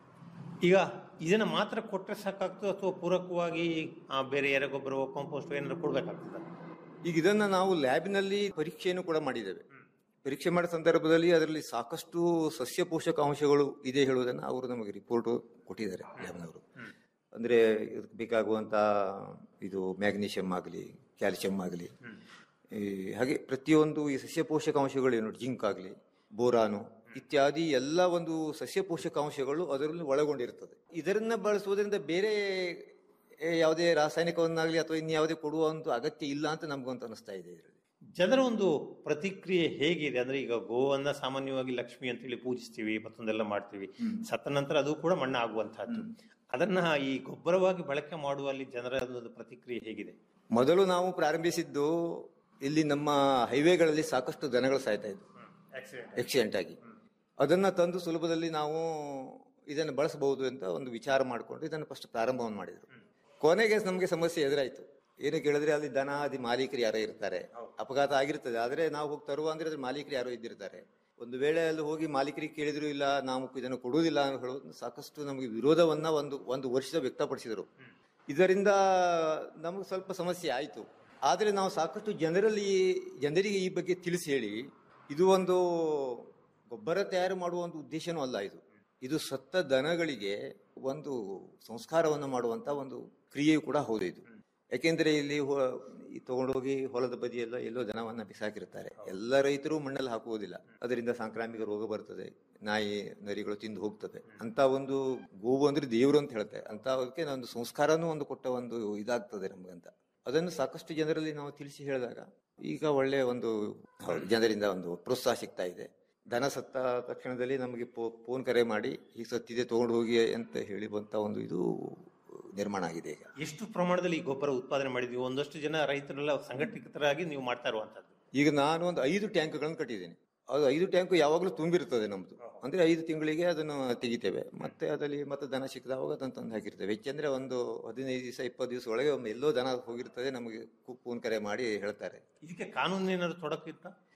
ಈಗ ಇದನ್ನ ಮಾತ್ರ ಕೊಟ್ಟರೆ ಸಾಕಾಗ್ತದೆ ಅಥವಾ ಪೂರಕವಾಗಿ ಆ, ಬೇರೆ ಎರೆಗೊಬ್ಬರ ಕಾಂಪೋಸ್ಟ್ ಏನಾದ್ರು ಕೊಡ್ಬೇಕಾಗ್ತದೆ ಈಗ ಇದನ್ನ ನಾವು ಲ್ಯಾಬಿನಲ್ಲಿ ಪರೀಕ್ಷೆಯನ್ನು ಕೂಡ ಮಾಡಿದ್ದೇವೆ ಪರೀಕ್ಷೆ ಮಾಡಿದ ಸಂದರ್ಭದಲ್ಲಿ ಅದರಲ್ಲಿ ಸಾಕಷ್ಟು ಸಸ್ಯ ಪೋಷಕಾಂಶಗಳು ಇದೆ ಹೇಳುವುದನ್ನು ಅವರು ನಮಗೆ ರಿಪೋರ್ಟ್ ಕೊಟ್ಟಿದ್ದಾರೆ ಲ್ಯಾಬ್ನವರು ಅಂದ್ರೆ ಇದಕ್ಕೆ ಬೇಕಾಗುವಂತ ಇದು ಮ್ಯಾಗ್ನೀಷಿಯಂ ಆಗಲಿ ಕ್ಯಾಲ್ಸಿಯಂ ಆಗಲಿ ಹಾಗೆ ಪ್ರತಿಯೊಂದು ಈ ಸಸ್ಯ ಪೋಷಕಾಂಶಗಳೇನು ಜಿಂಕ್ ಆಗಲಿ ಬೋರಾನು ಇತ್ಯಾದಿ ಎಲ್ಲ ಒಂದು ಸಸ್ಯ ಪೋಷಕಾಂಶಗಳು ಅದರಲ್ಲಿ ಒಳಗೊಂಡಿರ್ತದೆ ಇದರನ್ನ ಬಳಸುವುದರಿಂದ ಬೇರೆ ಏ, ಯಾವುದೇ ರಾಸಾಯನಿಕವನ್ನಾಗಲಿ ಅಥವಾ ಇನ್ಯಾವುದೇ ಕೊಡುವ ಒಂದು ಅಗತ್ಯ ಇಲ್ಲ ಅಂತ ನಮ್ಗಂತ ಅನಿಸ್ತಾ ಇದೆ ಇದರಲ್ಲಿ ಜನರ ಒಂದು ಪ್ರತಿಕ್ರಿಯೆ ಹೇಗಿದೆ ಅಂದ್ರೆ ಈಗ ಗೋವನ್ನ ಸಾಮಾನ್ಯವಾಗಿ ಲಕ್ಷ್ಮಿ ಅಂತೇಳಿ ಪೂಜಿಸ್ತೀವಿ ಮತ್ತೊಂದೆಲ್ಲ ಮಾಡ್ತೀವಿ ಸತ್ತ ನಂತರ ಅದು ಕೂಡ ಮಣ್ಣ ಆಗುವಂತಹದ್ದು ಅದನ್ನ ಈ ಗೊಬ್ಬರವಾಗಿ ಬಳಕೆ ಮಾಡುವಲ್ಲಿ ಜನರ ಒಂದು ಪ್ರತಿಕ್ರಿಯೆ ಹೇಗಿದೆ ಮೊದಲು ನಾವು ಪ್ರಾರಂಭಿಸಿದ್ದು ಇಲ್ಲಿ ನಮ್ಮ ಹೈವೇಗಳಲ್ಲಿ ಸಾಕಷ್ಟು ದನಗಳು ಸಾಯ್ತಾ ಇದ್ವು ಆಕ್ಸಿಡೆಂಟ್ ಆಗಿ ಅದನ್ನ ತಂದು ಸುಲಭದಲ್ಲಿ ನಾವು ಇದನ್ನು ಬಳಸಬಹುದು ಅಂತ ಒಂದು ವಿಚಾರ ಮಾಡಿಕೊಂಡು ಇದನ್ನು ಫಸ್ಟ್ ಪ್ರಾರಂಭವನ್ನು ಮಾಡಿದ್ರು ಕೊನೆಗೆ ನಮಗೆ ಸಮಸ್ಯೆ ಎದುರಾಯ್ತು ಏನು ಕೇಳಿದ್ರೆ ಅಲ್ಲಿ ದನ ಅದಿ ಮಾಲೀಕರು ಯಾರೋ ಇರ್ತಾರೆ ಅಪಘಾತ ಆಗಿರ್ತದೆ ಆದ್ರೆ ನಾವು ಹೋಗಿ ತರುವ ಅಂದ್ರೆ ಅದ್ರ ಮಾಲೀಕರು ಯಾರೋ ಇದ್ದಿರ್ತಾರೆ ಒಂದು ವೇಳೆ ಅಲ್ಲಿ ಹೋಗಿ ಮಾಲೀಕರಿಗೆ ಕೇಳಿದ್ರು ಇಲ್ಲ ನಾವು ಇದನ್ನು ಕೊಡುವುದಿಲ್ಲ ಅಂತ ಹೇಳೋದು ಸಾಕಷ್ಟು ನಮಗೆ ವಿರೋಧವನ್ನ ಒಂದು ಒಂದು ವರ್ಷ ವ್ಯಕ್ತಪಡಿಸಿದರು ಇದರಿಂದ ನಮಗೆ ಸ್ವಲ್ಪ ಸಮಸ್ಯೆ ಆಯಿತು ಆದರೆ ನಾವು ಸಾಕಷ್ಟು ಜನರಲ್ಲಿ ಜನರಿಗೆ ಈ ಬಗ್ಗೆ ತಿಳಿಸಿ ಹೇಳಿ ಇದು ಒಂದು ಗೊಬ್ಬರ ತಯಾರು ಮಾಡುವ ಒಂದು ಉದ್ದೇಶನೂ ಅಲ್ಲ ಇದು ಇದು ಸತ್ತ ದನಗಳಿಗೆ ಒಂದು ಸಂಸ್ಕಾರವನ್ನು ಮಾಡುವಂತ ಒಂದು ಕ್ರಿಯೆಯೂ ಕೂಡ ಹೌದು ಇದು ಯಾಕೆಂದ್ರೆ ಇಲ್ಲಿ ಹೊ- ಈ ತಗೊಂಡೋಗಿ ಹೊಲದ ಬದಿಯೆಲ್ಲ ಎಲ್ಲೋ ದನವನ್ನ ಬಿಸಾಕಿರ್ತಾರೆ ಎಲ್ಲ ರೈತರು ಮಣ್ಣಲ್ಲಿ ಹಾಕುವುದಿಲ್ಲ ಅದರಿಂದ ಸಾಂಕ್ರಾಮಿಕ ರೋಗ ಬರ್ತದೆ ನಾಯಿ ನರಿಗಳು ತಿಂದು ಹೋಗ್ತದೆ ಅಂತ ಒಂದು ಗೋವು ಅಂದ್ರೆ ದೇವರು ಅಂತ ಹೇಳ್ತಾರೆ ಅಂತ ಅದಕ್ಕೆ ಒಂದು ಸಂಸ್ಕಾರನೂ ಒಂದು ಕೊಟ್ಟ ಒಂದು ಇದಾಗ್ತದೆ ನಮ್ಗಂತ ಅದನ್ನು ಸಾಕಷ್ಟು ಜನರಲ್ಲಿ ನಾವು ತಿಳಿಸಿ ಹೇಳಿದಾಗ ಈಗ ಒಳ್ಳೆ ಒಂದು ಹೌದು, ಜನರಿಂದ ಒಂದು ಪ್ರೋತ್ಸಾಹ ಸಿಗ್ತಾ ಇದೆ ದನ ಸತ್ತ ತಕ್ಷಣದಲ್ಲಿ ನಮಗೆ ಫೋನ್ ಕರೆ ಮಾಡಿ ಈಗ ಸತ್ತಿದೆ ತಗೊಂಡು ಹೋಗಿ ಅಂತ ಹೇಳಿ ಬಂತ ಒಂದು ಇದು ನಿರ್ಮಾಣ ಆಗಿದೆ ಈಗ ಎಷ್ಟು ಪ್ರಮಾಣದಲ್ಲಿ ಈ ಗೊಬ್ಬರ ಉತ್ಪಾದನೆ ಮಾಡಿದ್ವಿ ಒಂದಷ್ಟು ಜನ ರೈತರೆಲ್ಲ ಸಂಘಟಿತರಾಗಿ ನೀವು ಮಾಡ್ತಾ ಇರುವಂತದ್ದು ಈಗ ನಾನು ಒಂದು ಐದು ಟ್ಯಾಂಕ್ಗಳನ್ನು ಕಟ್ಟಿದ್ದೀನಿ ಅದು ಐದು ಟ್ಯಾಂಕ್ ಯಾವಾಗಲೂ ತುಂಬಿರ್ತದೆ ನಮ್ದು ಅಂದ್ರೆ ಐದು ತಿಂಗಳಿಗೆ ಅದನ್ನು ತೆಗಿತೇವೆ ಮತ್ತೆ ಅದರಲ್ಲಿ ಮತ್ತೆ ದನ ಸಿಕ್ಕಿದಾಗ ಅದನ್ನು ತಂದು ಹಾಕಿರ್ತೇವೆ ಹೆಚ್ಚಂದ್ರೆ ಒಂದು ಹದಿನೈದು ದಿವಸ ಇಪ್ಪತ್ತು ದಿವಸ ಒಳಗೆ ಒಮ್ಮೆ ಎಲ್ಲೋ ದನ ಹೋಗಿರ್ತದೆ ನಮಗೆ ಫೋನ್ ಕರೆ ಮಾಡಿ ಹೇಳ್ತಾರೆ ಇದಕ್ಕೆ ಕಾನೂನು ಏನಾದ್ರು ತೊಡಕಿತ್ತ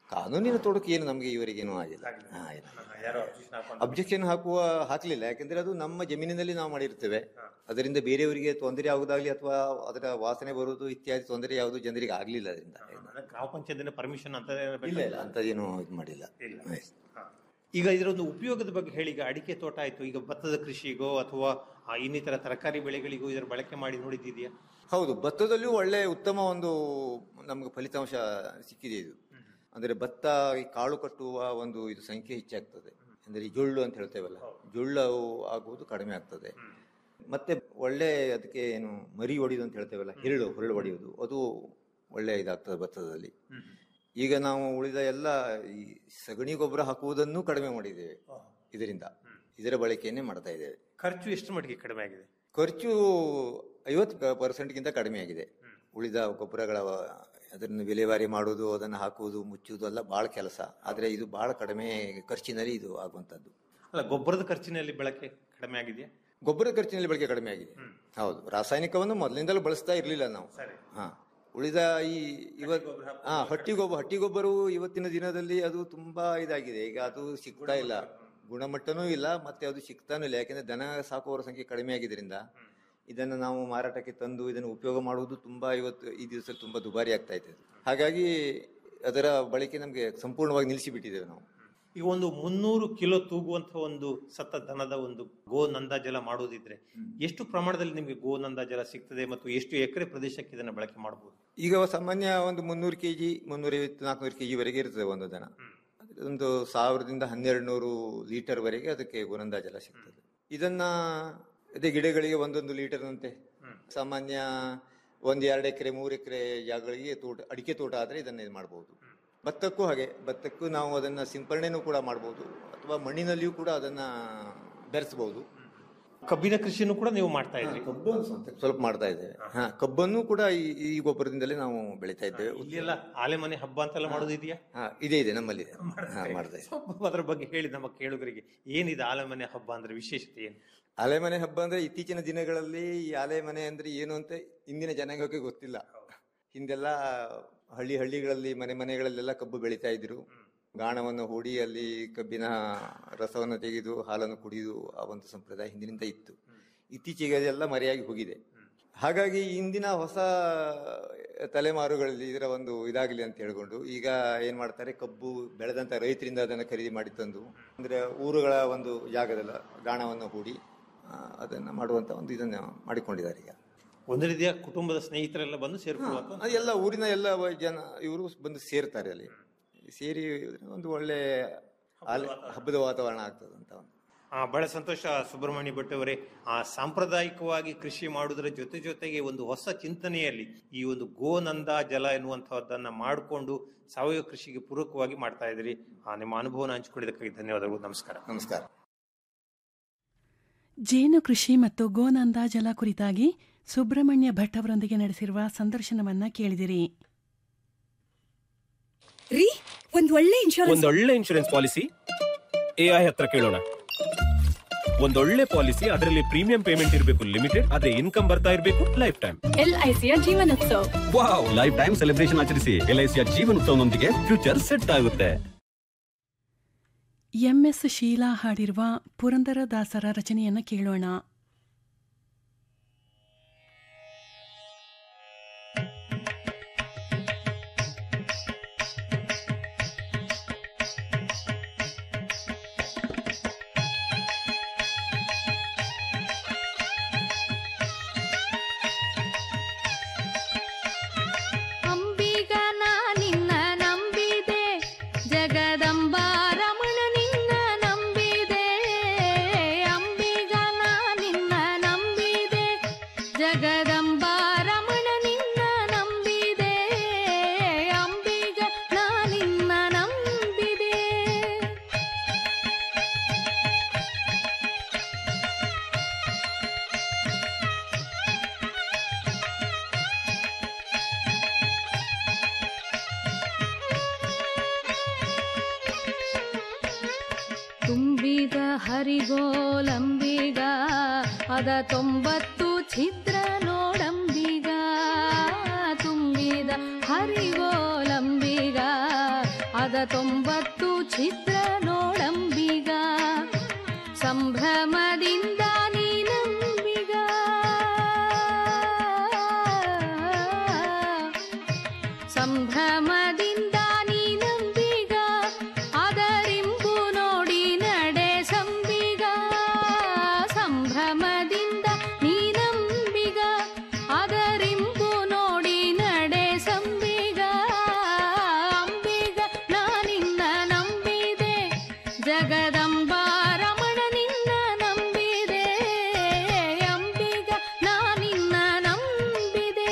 ಕಾನೂನಿನ ತೊಡಕು ಏನು ನಮಗೆ ಇವರಿಗೇನು ಆಗಿಲ್ಲ ಹಾ, ಇಲ್ಲ. ಯಾರೋ objection ಹಾಕೊಂಡು- ಅಬ್ಜೆಕ್ಷನ್ ಹಾಕುವ ಹಾಕಲಿಲ್ಲ ಯಾಕೆಂದ್ರೆ ಅದು ನಮ್ಮ ಜಮೀನಿನಲ್ಲಿ ನಾವು ಮಾಡಿರ್ತೇವೆ ಅದರಿಂದ ಬೇರೆಯವರಿಗೆ ತೊಂದರೆ ಆಗುದಾಗ್ಲಿ ಅಥವಾ ಅದರ ವಾಸನೆ ಬರುವುದು ಇತ್ಯಾದಿ ತೊಂದರೆ ಯಾವುದು ಜನರಿಗೆ ಆಗ್ಲಿಲ್ಲ ಅದರಿಂದ ಅಂದ್ರೆ ಗ್ರಾಮ ಪಂಚಾಯತ್ ಪರ್ಮಿಷನ್ ಅಂತ ಇಲ್ಲ ಇಲ್ಲ ಅಂತದೇನು ಇದು ಮಾಡಿಲ್ಲ ಇಲ್ಲ. ಹಾ. ಈಗ ಇದರ ಒಂದು ಉಪಯೋಗದ ಬಗ್ಗೆ ಹೇಳಿ ಈಗ ಅಡಿಕೆ ತೋಟ ಆಯ್ತು ಈಗ ಭತ್ತದ ಕೃಷಿಗೋ ಅಥವಾ ಆ, ಇನ್ನಿತರ ತರಕಾರಿ ಬೆಳೆಗಳಿಗೂ ಇದರ ಬಳಕೆ ಮಾಡಿ ನೋಡಿದ್ದಿದೆಯಾ ಹೌದು ಭತ್ತದಲ್ಲಿಯೂ ಒಳ್ಳೆ ಉತ್ತಮ ಒಂದು ನಮಗೆ ಫಲಿತಾಂಶ ಸಿಕ್ಕಿದೆ ಇದು ಅಂದ್ರೆ ಭತ್ತ ಈ ಕಾಳು ಕಟ್ಟುವ ಒಂದು ಇದು ಸಂಖ್ಯೆ ಹೆಚ್ಚಾಗ್ತದೆ ಅಂದ್ರೆ ಈ ಜೊಳ್ಳು ಅಂತ ಹೇಳ್ತೇವಲ್ಲ ಜೊಳ್ಳು ಆಗುವುದು ಕಡಿಮೆ ಆಗ್ತದೆ ಮತ್ತೆ ಒಳ್ಳೆ ಅದಕ್ಕೆ ಏನು ಮರಿ ಹೊಡಿಯೋದು ಅಂತ ಹೇಳ್ತೇವಲ್ಲ ಹಿರಳು ಹುರಳು ಹೊಡೆಯುವುದು ಅದು ಒಳ್ಳೆ ಇದಾಗ್ತದೆ ಭತ್ತದಲ್ಲಿ ಈಗ ನಾವು ಉಳಿದ ಎಲ್ಲ ಈ ಸಗಣಿ ಗೊಬ್ಬರ ಹಾಕುವುದನ್ನು ಕಡಿಮೆ ಮಾಡಿದ್ದೇವೆ ಇದರಿಂದ ಇದರ ಬಳಕೆಯನ್ನೇ ಮಾಡ್ತಾ ಇದ್ದೇವೆ ಖರ್ಚು ಎಷ್ಟು ಮಟ್ಟಿಗೆ ಕಡಿಮೆ ಆಗಿದೆ ಖರ್ಚು ಐವತ್ತು ಪರ್ಸೆಂಟ್ಗಿಂತ ಕಡಿಮೆ ಆಗಿದೆ ಉಳಿದ ಗೊಬ್ಬರಗಳ ಅದನ್ನು ವಿಲೇವಾರಿ ಮಾಡುವುದು ಅದನ್ನು ಹಾಕುವುದು ಮುಚ್ಚುವುದು ಎಲ್ಲ ಬಹಳ ಕೆಲಸ ಆದರೆ ಇದು ಬಹಳ ಕಡಿಮೆ ಖರ್ಚಿನಲ್ಲಿ ಇದು ಆಗುವಂಥದ್ದು ಅಲ್ಲ ಗೊಬ್ಬರದ ಖರ್ಚಿನಲ್ಲಿ ಬಳಕೆ ಕಡಿಮೆ ಆಗಿದೆಯಾ ಗೊಬ್ಬರ ಖರ್ಚಿನಲ್ಲಿ ಬಳಕೆ ಕಡಿಮೆ ಆಗಿದೆ ಹೌದು ರಾಸಾಯನಿಕವನ್ನು ಮೊದಲಿಂದಲೂ ಬಳಸ್ತಾ ಇರಲಿಲ್ಲ ನಾವು ಹಾ ಉಳಿದ ಈ ಇವತ್ತು ಹಾ ಹಟ್ಟಿ ಗೊಬ್ಬರ ಹಟ್ಟಿ ಗೊಬ್ಬರವು ಇವತ್ತಿನ ದಿನದಲ್ಲಿ ಅದು ತುಂಬಾ ಇದಾಗಿದೆ ಈಗ ಅದು ಸಿಗ್ತಾ ಇಲ್ಲ ಗುಣಮಟ್ಟನೂ ಇಲ್ಲ ಮತ್ತೆ ಅದು ಸಿಗ್ತಾನೂ ಇಲ್ಲ ಯಾಕೆಂದ್ರೆ ದನ ಸಾಕುವವರ ಸಂಖ್ಯೆ ಕಡಿಮೆ ಆಗಿದ್ರಿಂದ ಇದನ್ನು ನಾವು ಮಾರಾಟಕ್ಕೆ ತಂದು ಇದನ್ನು ಉಪಯೋಗ ಮಾಡುವುದು ತುಂಬಾ ಇವತ್ತು ಈ ದಿವಸದಲ್ಲಿ ತುಂಬಾ ದುಬಾರಿ ಆಗ್ತಾ ಇದೆ ಹಾಗಾಗಿ ಅದರ ಬಳಕೆ ನಮಗೆ ಸಂಪೂರ್ಣವಾಗಿ ನಿಲ್ಲಿಸಿಬಿಟ್ಟಿದ್ದೇವೆ ನಾವು ಈಗ ಒಂದು ಮುನ್ನೂರು ಕಿಲೋ ತೂಗುವಂತ ಒಂದು ಸತ್ತ ದನದ ಒಂದು ಗೋ ನಂದಾಜಲ ಮಾಡುವುದಿದ್ರೆ ಎಷ್ಟು ಪ್ರಮಾಣದಲ್ಲಿ ನಿಮಗೆ ಗೋ ನಂದಾಜಲ ಸಿಗ್ತದೆ ಮತ್ತು ಎಷ್ಟು ಎಕರೆ ಪ್ರದೇಶಕ್ಕೆ ಇದನ್ನ ಬಳಕೆ ಮಾಡಬಹುದು ಈಗ ಸಾಮಾನ್ಯ ಒಂದು ಮುನ್ನೂರು ಕೆ ಜಿ ಮುನ್ನೂರೈವತ್ತು ನಾಲ್ಕುನೂರು ಕೆ ವರೆಗೆ ಇರ್ತದೆ ಒಂದು ದನ ಒಂದು ಸಾವಿರದಿಂದ ಹನ್ನೆರಡು ನೂರು ಲೀಟರ್ ವರೆಗೆ ಅದಕ್ಕೆ ಗುಣಂದ ಜಲ ಸಿಗ್ತದೆ ಇದನ್ನ ಅದೇ ಗಿಡಗಳಿಗೆ ಒಂದೊಂದು ಲೀಟರ್ನಂತೆ ಸಾಮಾನ್ಯ ಒಂದ್ ಎರಡು ಎಕರೆ ಮೂರು ಎಕರೆ ಜಾಗಗಳಿಗೆ ತೋಟ ಅಡಿಕೆ ತೋಟ ಆದ್ರೆ ಇದನ್ನ ಇದು ಮಾಡಬಹುದು ಭತ್ತಕ್ಕೂ ಹಾಗೆ ಭತ್ತಕ್ಕೂ ನಾವು ಅದನ್ನ ಸಿಂಪರಣೆನೂ ಕೂಡ ಮಾಡಬಹುದು ಅಥವಾ ಮಣ್ಣಿನಲ್ಲಿಯೂ ಕೂಡ ಅದನ್ನ ಬೆರೆಸಬಹುದು ಕಬ್ಬಿನ ಕೃಷಿನೂ ಕೂಡ ನೀವು ಮಾಡ್ತಾ ಇದ್ರಿ ಸ್ವಲ್ಪ ಮಾಡ್ತಾ ಇದ್ದೇವೆ ಹಾ ಕಬ್ಬನ್ನು ಕೂಡ ಈ ಈ ಗೊಬ್ಬರದಿಂದಲೇ ನಾವು ಬೆಳಿತಾ ಇದ್ದೇವೆ ಇಲ್ಲಿ ಎಲ್ಲ ಆಲೆ ಮನೆ ಹಬ್ಬ ಅಂತೆಲ್ಲ ಮಾಡೋದಿದೆಯಾ ಹಾ ಇದೆ ಇದೆ ನಮ್ಮಲ್ಲಿ ಇದೆ. ಹಾ ಮಾಡ್ತಾ ಇದ್ದೇವೆ ಸ್ವಲ್ಪ ಅದರ ಬಗ್ಗೆ ಹೇಳಿ ನಮ್ಮ ಕೇಳುಗರಿಗೆ ಏನಿದೆ ಆಲೆ ಮನೆ ಹಬ್ಬ ಅಂದ್ರೆ ವಿಶೇಷತೆ ಏನು ಆಲೆಮನೆ ಹಬ್ಬ ಅಂದ್ರೆ ಇತ್ತೀಚಿನ ದಿನಗಳಲ್ಲಿ ಈ ಆಲೆಮನೆ ಅಂದ್ರೆ ಏನು ಅಂತ ಇಂದಿನ ಜನಾಂಗಕ್ಕೆ ಗೊತ್ತಿಲ್ಲ ಹಿಂದೆಲ್ಲ ಹಳ್ಳಿ ಹಳ್ಳಿಗಳಲ್ಲಿ ಮನೆ ಮನೆಗಳಲ್ಲೆಲ್ಲ ಕಬ್ಬು ಬೆಳೀತಾ ಇದ್ರು ಗಾಣವನ್ನು ಹೂಡಿ ಅಲ್ಲಿ ಕಬ್ಬಿನ ರಸವನ್ನು ತೆಗೆದು ಹಾಲನ್ನು ಕುಡಿಯುವುದು ಆ ಒಂದು ಸಂಪ್ರದಾಯ ಹಿಂದಿನಿಂದ ಇತ್ತು ಇತ್ತೀಚೆಗೆ ಅದೆಲ್ಲ ಮರೆಯಾಗಿ ಹೋಗಿದೆ ಹಾಗಾಗಿ ಇಂದಿನ ಹೊಸ ತಲೆಮಾರುಗಳಲ್ಲಿ ಇದರ ಒಂದು ಇದಾಗಲಿ ಅಂತ ಹೇಳ್ಕೊಂಡು ಈಗ ಏನ್ ಮಾಡ್ತಾರೆ ಕಬ್ಬು ಬೆಳೆದಂತ ರೈತರಿಂದ ಅದನ್ನು ಖರೀದಿ ಮಾಡಿ ತಂದು ಅಂದ್ರೆ ಊರುಗಳ ಒಂದು ಜಾಗದಲ್ಲ ಗಾಣವನ್ನು ಹೂಡಿ ಆ, ಅದನ್ನ ಮಾಡುವಂತ ಒಂದು ಇದನ್ನ ಮಾಡಿಕೊಂಡಿದ್ದಾರೆ ಈಗ ಒಂದು ರೀತಿಯ ಕುಟುಂಬದ ಸ್ನೇಹಿತರೆಲ್ಲ ಬಂದು ಸೇರ್ಕೊಳ್ಳುವಂತ ಅದು ಎಲ್ಲ ಊರಿನ ಎಲ್ಲ ವ- ಜನ ಇವರು ಬಂದು ಸೇರ್ತಾರೆ ಅಲ್ಲಿ ಸೇರಿ ಒಂದು ಒಳ್ಳೆ ಆಲೆ- ಹಬ್ಬದ ವಾತಾವರಣ ಆಗ್ತದೆ ಅಂತ ಒಂದು ಆ, ಬಹಳ ಸಂತೋಷ ಸುಬ್ರಹ್ಮಣ್ಯ ಭಟ್ ಅವರೇ ಆ ಸಾಂಪ್ರದಾಯಿಕವಾಗಿ ಕೃಷಿ ಮಾಡುವುದರ ಜೊತೆ ಜೊತೆಗೆ ಒಂದು ಹೊಸ ಚಿಂತನೆಯಲ್ಲಿ ಈ ಒಂದು ಗೋನಂದ ಜಲ ಎನ್ನುವಂತಹದ್ದನ್ನ ಮಾಡಿಕೊಂಡು ಸಾವಯವ ಕೃಷಿಗೆ ಪೂರಕವಾಗಿ ಮಾಡ್ತಾ ಇದ್ರಿ ಆ, ನಿಮ್ಮ ಅನುಭವನ ಹಂಚಿಕೊಂಡಿದ್ದಕ್ಕಾಗಿ ಧನ್ಯವಾದಗಳು ನಮಸ್ಕಾರ ನಮಸ್ಕಾರ ಜೇನು ಕೃಷಿ ಮತ್ತು ಗೋನಂದ ಜಲ ಕುರಿತಾಗಿ ಸುಬ್ರಹ್ಮಣ್ಯ ಭಟ್ ಅವರೊಂದಿಗೆ ನಡೆಸಿರುವ ಸಂದರ್ಶನವನ್ನ ಕೇಳಿದಿರಿ ರೀ ಒಂದ್ ಒಳ್ಳೆ ಇನ್ಶೂರೆನ್ಸ್ ಒಂದೊಳ್ಳೆ ಇನ್ಶೂರೆನ್ಸ್ ಪಾಲಿಸಿ ಎ ಐ ಹತ್ರ ಕೇಳೋಣ ಒಂದೊಳ್ಳೆ ಪಾಲಿಸಿ ಅದರಲ್ಲಿ ಪ್ರೀಮಿಯಂ ಪೇಮೆಂಟ್ ಇರಬೇಕು ಲಿಮಿಟೆಡ್ ಅದೇ ಇನ್ಕಮ್ ಬರ್ತಾ ಇರಬೇಕು ಲೈಫ್ ಟೈಮ್ ಎಲ್ಐಸಿಯ Jeevanotsava wow life time celebration ಆಚರಿಸಿ ಎಲ್ಐಸಿಯ ಜೀವನೋತ್ಸವನೊಂದಿಗೆ ಫ್ಯೂಚರ್ ಸೆಟ್ ಆಗುತ್ತೆ ಎಂಎಸ್ ಶೀಲಾ ಹಾಡಿರುವ ಪುರಂದರದಾಸರ ರಚನೆಯನ್ನ ಕೇಳೋಣ ಅಂಬಿಗ ನಿನ್ನ ನಂಬಿದೆ ಜಗದಂಬಾರಮಣ ನಿನ್ನ ನಂಬಿದೆ ಅಂಬಿಗ ನಿನ್ನ ನಂಬಿದೆ ಜಗದಂಬಾರಮಣ ನಿನ್ನ ನಂಬಿದೆ ಅಂಬಿಗ ನಿನ್ನ ನಂಬಿದೆ ತುಂಬಿದ ಹರಿಗೋಲಂಬಿಗ ಅದ ತೊಂಬತ್ತು ಛಿದ್ರ ನೋಡಂಬಿಗ ತುಂಬಿದ ಹರಿಗೋಲಂಬಿಗ ಅದ ಅದ ತೊಂಬತ್ತು ಚಿತ್ರ ನೋಡಂಬಿಗ ಸಂಭ್ರಮದಿಂದ ನೀನಂಬಿಗ ಸಂಭ್ರಮದಿಂದ ನೀನಂಬಿಗ ಅದರಿಂಬು ನೋಡಿ ನಡೆ ಸಂಬಿಗ ಸಂಭ್ರಮದಿಂದ ನೀನಂಬಿಗ ಅದರಿಂಬು ನೋಡಿ ನಡೆ ಸಂಬಿಗ ಅಂಬಿಗ ನಾನಿನ್ನ ನಂಬಿದೆ ಜಗದಂಬ ರಮಣ ನಿನ್ನ ನಂಬಿದೆ ಅಂಬಿಗ ನಾನಿನ್ನ ನಂಬಿದೆ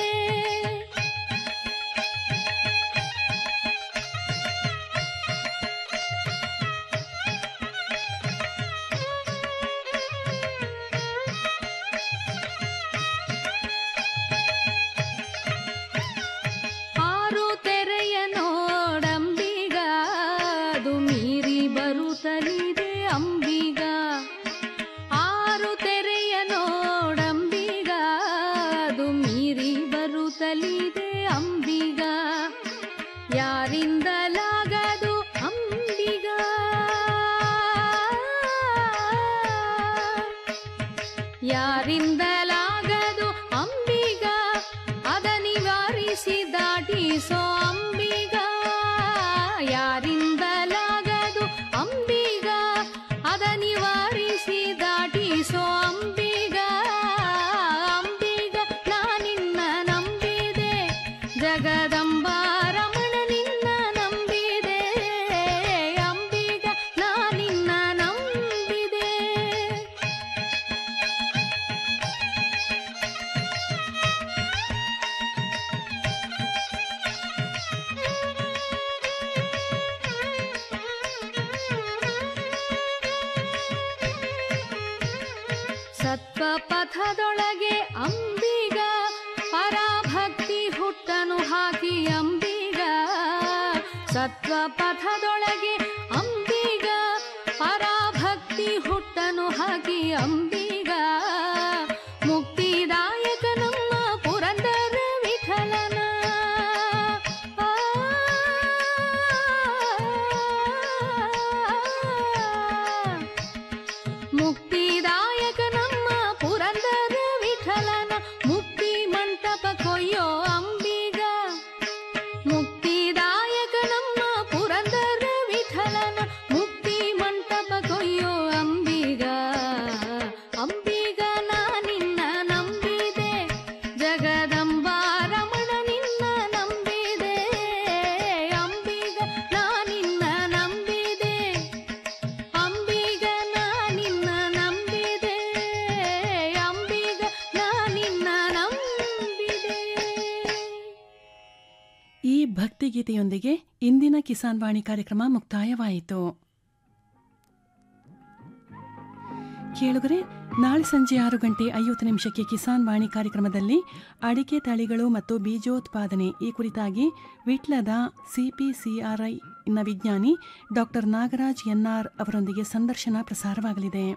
ಆರು ತೆರೆಯ ನೋಡಂಬಿಗ ಅದು ಮೀರಿ ಬರುತ್ತಲಿದೆ ಅಂಬಿಗ ಆರು ತೆರೆಯ ನೋಡಂಬಿಗ ಅದು ಮೀರಿ ಬರುತ್ತಲಿದೆ ಅಂಬಿಗ ಯಾರಿಂದಲಾಗದು ಅಂಬಿಗ ಯಾರಿಂದಲಾಗದು ಅಂಬಿಗ ಅದ ನಿವಾರಿಸಿ ದಾಟಿಸೋ ಅಂಬಿಗ ಯಾರಿಂದಲಾಗದು ಅಂಬಿಗ ಅದ ನಿವಾರಿಸಿ ದಾಟಿಸೋ ಅಂಬಿಗ ಅಂಬಿಗ ನಾನಿನ್ನ ನಂಬಿದೆ ಜಗದಂಬ ರಮಣ ನಿನ್ನ ನಂಬಿದೆ ಅಂಬಿಗ ನಾನಿನ್ನ ನಂಬಿದೆ ಸತ್ವ ಪಥದೊಳಗೆ ಅಂಬಿಗ ಪರಾಭಕ್ತಿ ಹುಟ್ಟನು ಹಾಕಿ ಅಂಬಿಗ ಸತ್ವ ಪಥದೊಳಗೆ ಅಂಬಿಗ ಪರಾಭಕ್ತಿ ಹುಟ್ಟನು ಹಾಕಿ ಅಂಬಿಗ ಮುಕ್ತಿದಾಯಕ ನಮ್ಮ ಪುರಂದರ ವಿಠಲನ ಆ, ಮುಕ್ತಿದಾಯಕ ನಮ್ಮ ಪುರಂದರ ವಿಠಲನ ಮುಕ್ತಿ ಮಂಟಪ ಕೊಯ್ಯೋ ಅಂಬಿಗ ಮುಕ್ತಿದಾಯಕ ನಮ್ಮ ಪುರಂದರ ವಿಠಲನ ಮುಕ್ತಿ ಮಂಟಪ ಕೊಯ್ಯೋ ಅಂಬಿಗ ಅಂಬಿಗ ನಾನಿನ್ನ ನಂಬಿದೆ ಜಗದಂಬ ರಮಣ ನಿನ್ನ ನಂಬಿದೆ ಅಂಬಿಗ ನಾನಿನ್ನ ನಂಬಿದೆ ಅಂಬಿಗ ನಾನಿನ್ನ ನಂಬಿದೆ ಅಂಬಿಗ ನಾನಿನ್ನ ನಂಬಿದೆ ಈ ಭಕ್ತಿಗೀತೆಯೊಂದಿಗೆ ಇಂದಿನ ಕಿಸಾನ್ ವಾಣಿ ಕಾರ್ಯಕ್ರಮ ಮುಕ್ತಾಯವಾಯಿತು ಕೇಳುಗರೆ ನಾಳೆ ಸಂಜೆ ಆರು ಗಂಟೆ ಐವತ್ತು ನಿಮಿಷಕ್ಕೆ ಕಿಸಾನ್ ವಾಣಿ ಕಾರ್ಯಕ್ರಮದಲ್ಲಿ ಅಡಿಕೆ ತಳಿಗಳು ಮತ್ತು ಬೀಜೋತ್ಪಾದನೆ ಈ ಕುರಿತಾಗಿ ವಿಟ್ಲದ ಸಿಪಿಸಿಆರ್ಐ ನ ವಿಜ್ಞಾನಿ ಡಾಕ್ಟರ್ ನಾಗರಾಜ್ ಎನ್ಆರ್ ಅವರೊಂದಿಗೆ ಸಂದರ್ಶನ ಪ್ರಸಾರವಾಗಲಿದೆ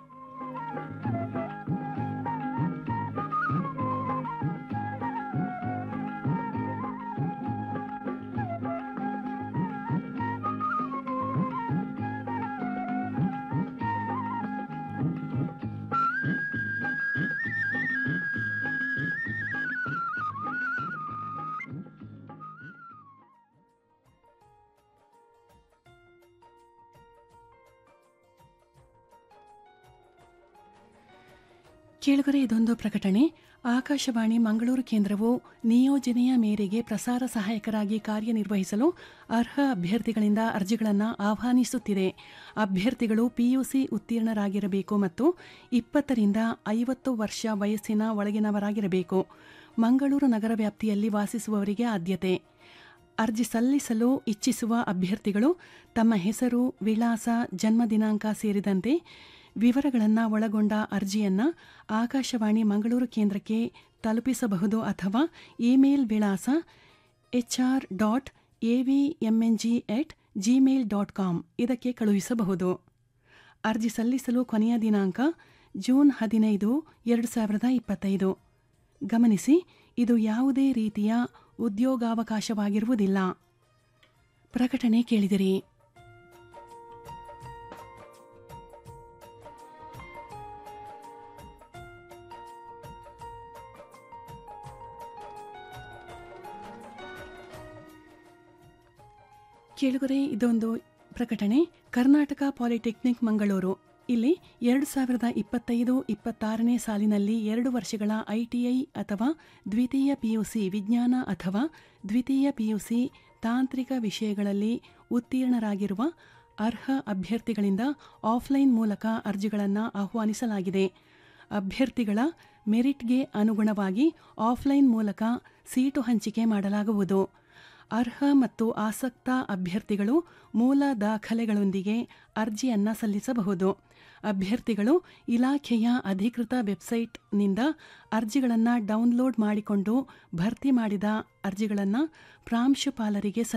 ಕೇಳುಗರೆ ಇದೊಂದು ಪ್ರಕಟಣೆ ಆಕಾಶವಾಣಿ ಮಂಗಳೂರು ಕೇಂದ್ರವು ನಿಯೋಜನೆಯ ಮೇರೆಗೆ ಪ್ರಸಾರ ಸಹಾಯಕರಾಗಿ ಕಾರ್ಯನಿರ್ವಹಿಸಲು ಅರ್ಹ ಅಭ್ಯರ್ಥಿಗಳಿಂದ ಅರ್ಜಿಗಳನ್ನು ಆಹ್ವಾನಿಸುತ್ತಿದೆ ಅಭ್ಯರ್ಥಿಗಳು ಪಿಯುಸಿ ಉತ್ತೀರ್ಣರಾಗಿರಬೇಕು ಮತ್ತು ಇಪ್ಪತ್ತರಿಂದ ಐವತ್ತು ವರ್ಷ ವಯಸ್ಸಿನ ಒಳಗಿನವರಾಗಿರಬೇಕು ಮಂಗಳೂರು ನಗರ ವ್ಯಾಪ್ತಿಯಲ್ಲಿ ವಾಸಿಸುವವರಿಗೆ ಆದ್ಯತೆ ಅರ್ಜಿ ಸಲ್ಲಿಸಲು ಇಚ್ಛಿಸುವ ಅಭ್ಯರ್ಥಿಗಳು ತಮ್ಮ ಹೆಸರು ವಿಳಾಸ ಜನ್ಮ ದಿನಾಂಕ ಸೇರಿದಂತೆ ವಿವರಗಳನ್ನು ಒಳಗೊಂಡ ಅರ್ಜಿಯನ್ನು ಆಕಾಶವಾಣಿ ಮಂಗಳೂರು ಕೇಂದ್ರಕ್ಕೆ ತಲುಪಿಸಬಹುದು ಅಥವಾ ಇಮೇಲ್ ವಿಳಾಸ H R dot A V M N G at Gmail dot com ಇದಕ್ಕೆ ಕಳುಹಿಸಬಹುದು ಅರ್ಜಿ ಸಲ್ಲಿಸಲು ಕೊನೆಯ ದಿನಾಂಕ ಜೂನ್ ಹದಿನೈದು ಎರಡು ಸಾವಿರದ ಇಪ್ಪತ್ತೈದು ಗಮನಿಸಿ ಇದು ಯಾವುದೇ ರೀತಿಯ ಉದ್ಯೋಗಾವಕಾಶವಾಗಿರುವುದಿಲ್ಲ ಪ್ರಕಟಣೆ ಕೇಳಿದಿರಿ ಕೇಳುಗರೆ ಇದೊಂದು ಪ್ರಕಟಣೆ ಕರ್ನಾಟಕ ಪಾಲಿಟೆಕ್ನಿಕ್ ಮಂಗಳೂರು ಇಲ್ಲಿ ಎರಡು ಸಾವಿರದ ಇಪ್ಪತ್ತೈದು ಇಪ್ಪತ್ತಾರನೇ ಸಾಲಿನಲ್ಲಿ ಎರಡು ವರ್ಷಗಳ ಐಟಿಐ ಅಥವಾ ದ್ವಿತೀಯ ಪಿಯುಸಿ ವಿಜ್ಞಾನ ಅಥವಾ ದ್ವಿತೀಯ ಪಿಯುಸಿ ತಾಂತ್ರಿಕ ವಿಷಯಗಳಲ್ಲಿ ಉತ್ತೀರ್ಣರಾಗಿರುವ ಅರ್ಹ ಅಭ್ಯರ್ಥಿಗಳಿಂದ ಆಫ್ಲೈನ್ ಮೂಲಕ ಅರ್ಜಿಗಳನ್ನು ಆಹ್ವಾನಿಸಲಾಗಿದೆ ಅಭ್ಯರ್ಥಿಗಳ ಮೆರಿಟ್ಗೆ ಅನುಗುಣವಾಗಿ ಆಫ್ಲೈನ್ ಮೂಲಕ ಸೀಟು ಹಂಚಿಕೆ ಮಾಡಲಾಗುವುದು ಅರ್ಹ ಮತ್ತು ಆಸಕ್ತ ಅಭ್ಯರ್ಥಿಗಳು ಮೂಲ ದಾಖಲೆಗಳೊಂದಿಗೆ ಅರ್ಜಿಯನ್ನು ಸಲ್ಲಿಸಬಹುದು ಅಭ್ಯರ್ಥಿಗಳು ಇಲಾಖೆಯ ಅಧಿಕೃತ ವೆಬ್ಸೈಟ್ನಿಂದ ಅರ್ಜಿಗಳನ್ನು ಡೌನ್ಲೋಡ್ ಮಾಡಿಕೊಂಡು ಭರ್ತಿ ಮಾಡಿದ ಅರ್ಜಿಗಳನ್ನು ಪ್ರಾಂಶುಪಾಲರಿಗೆ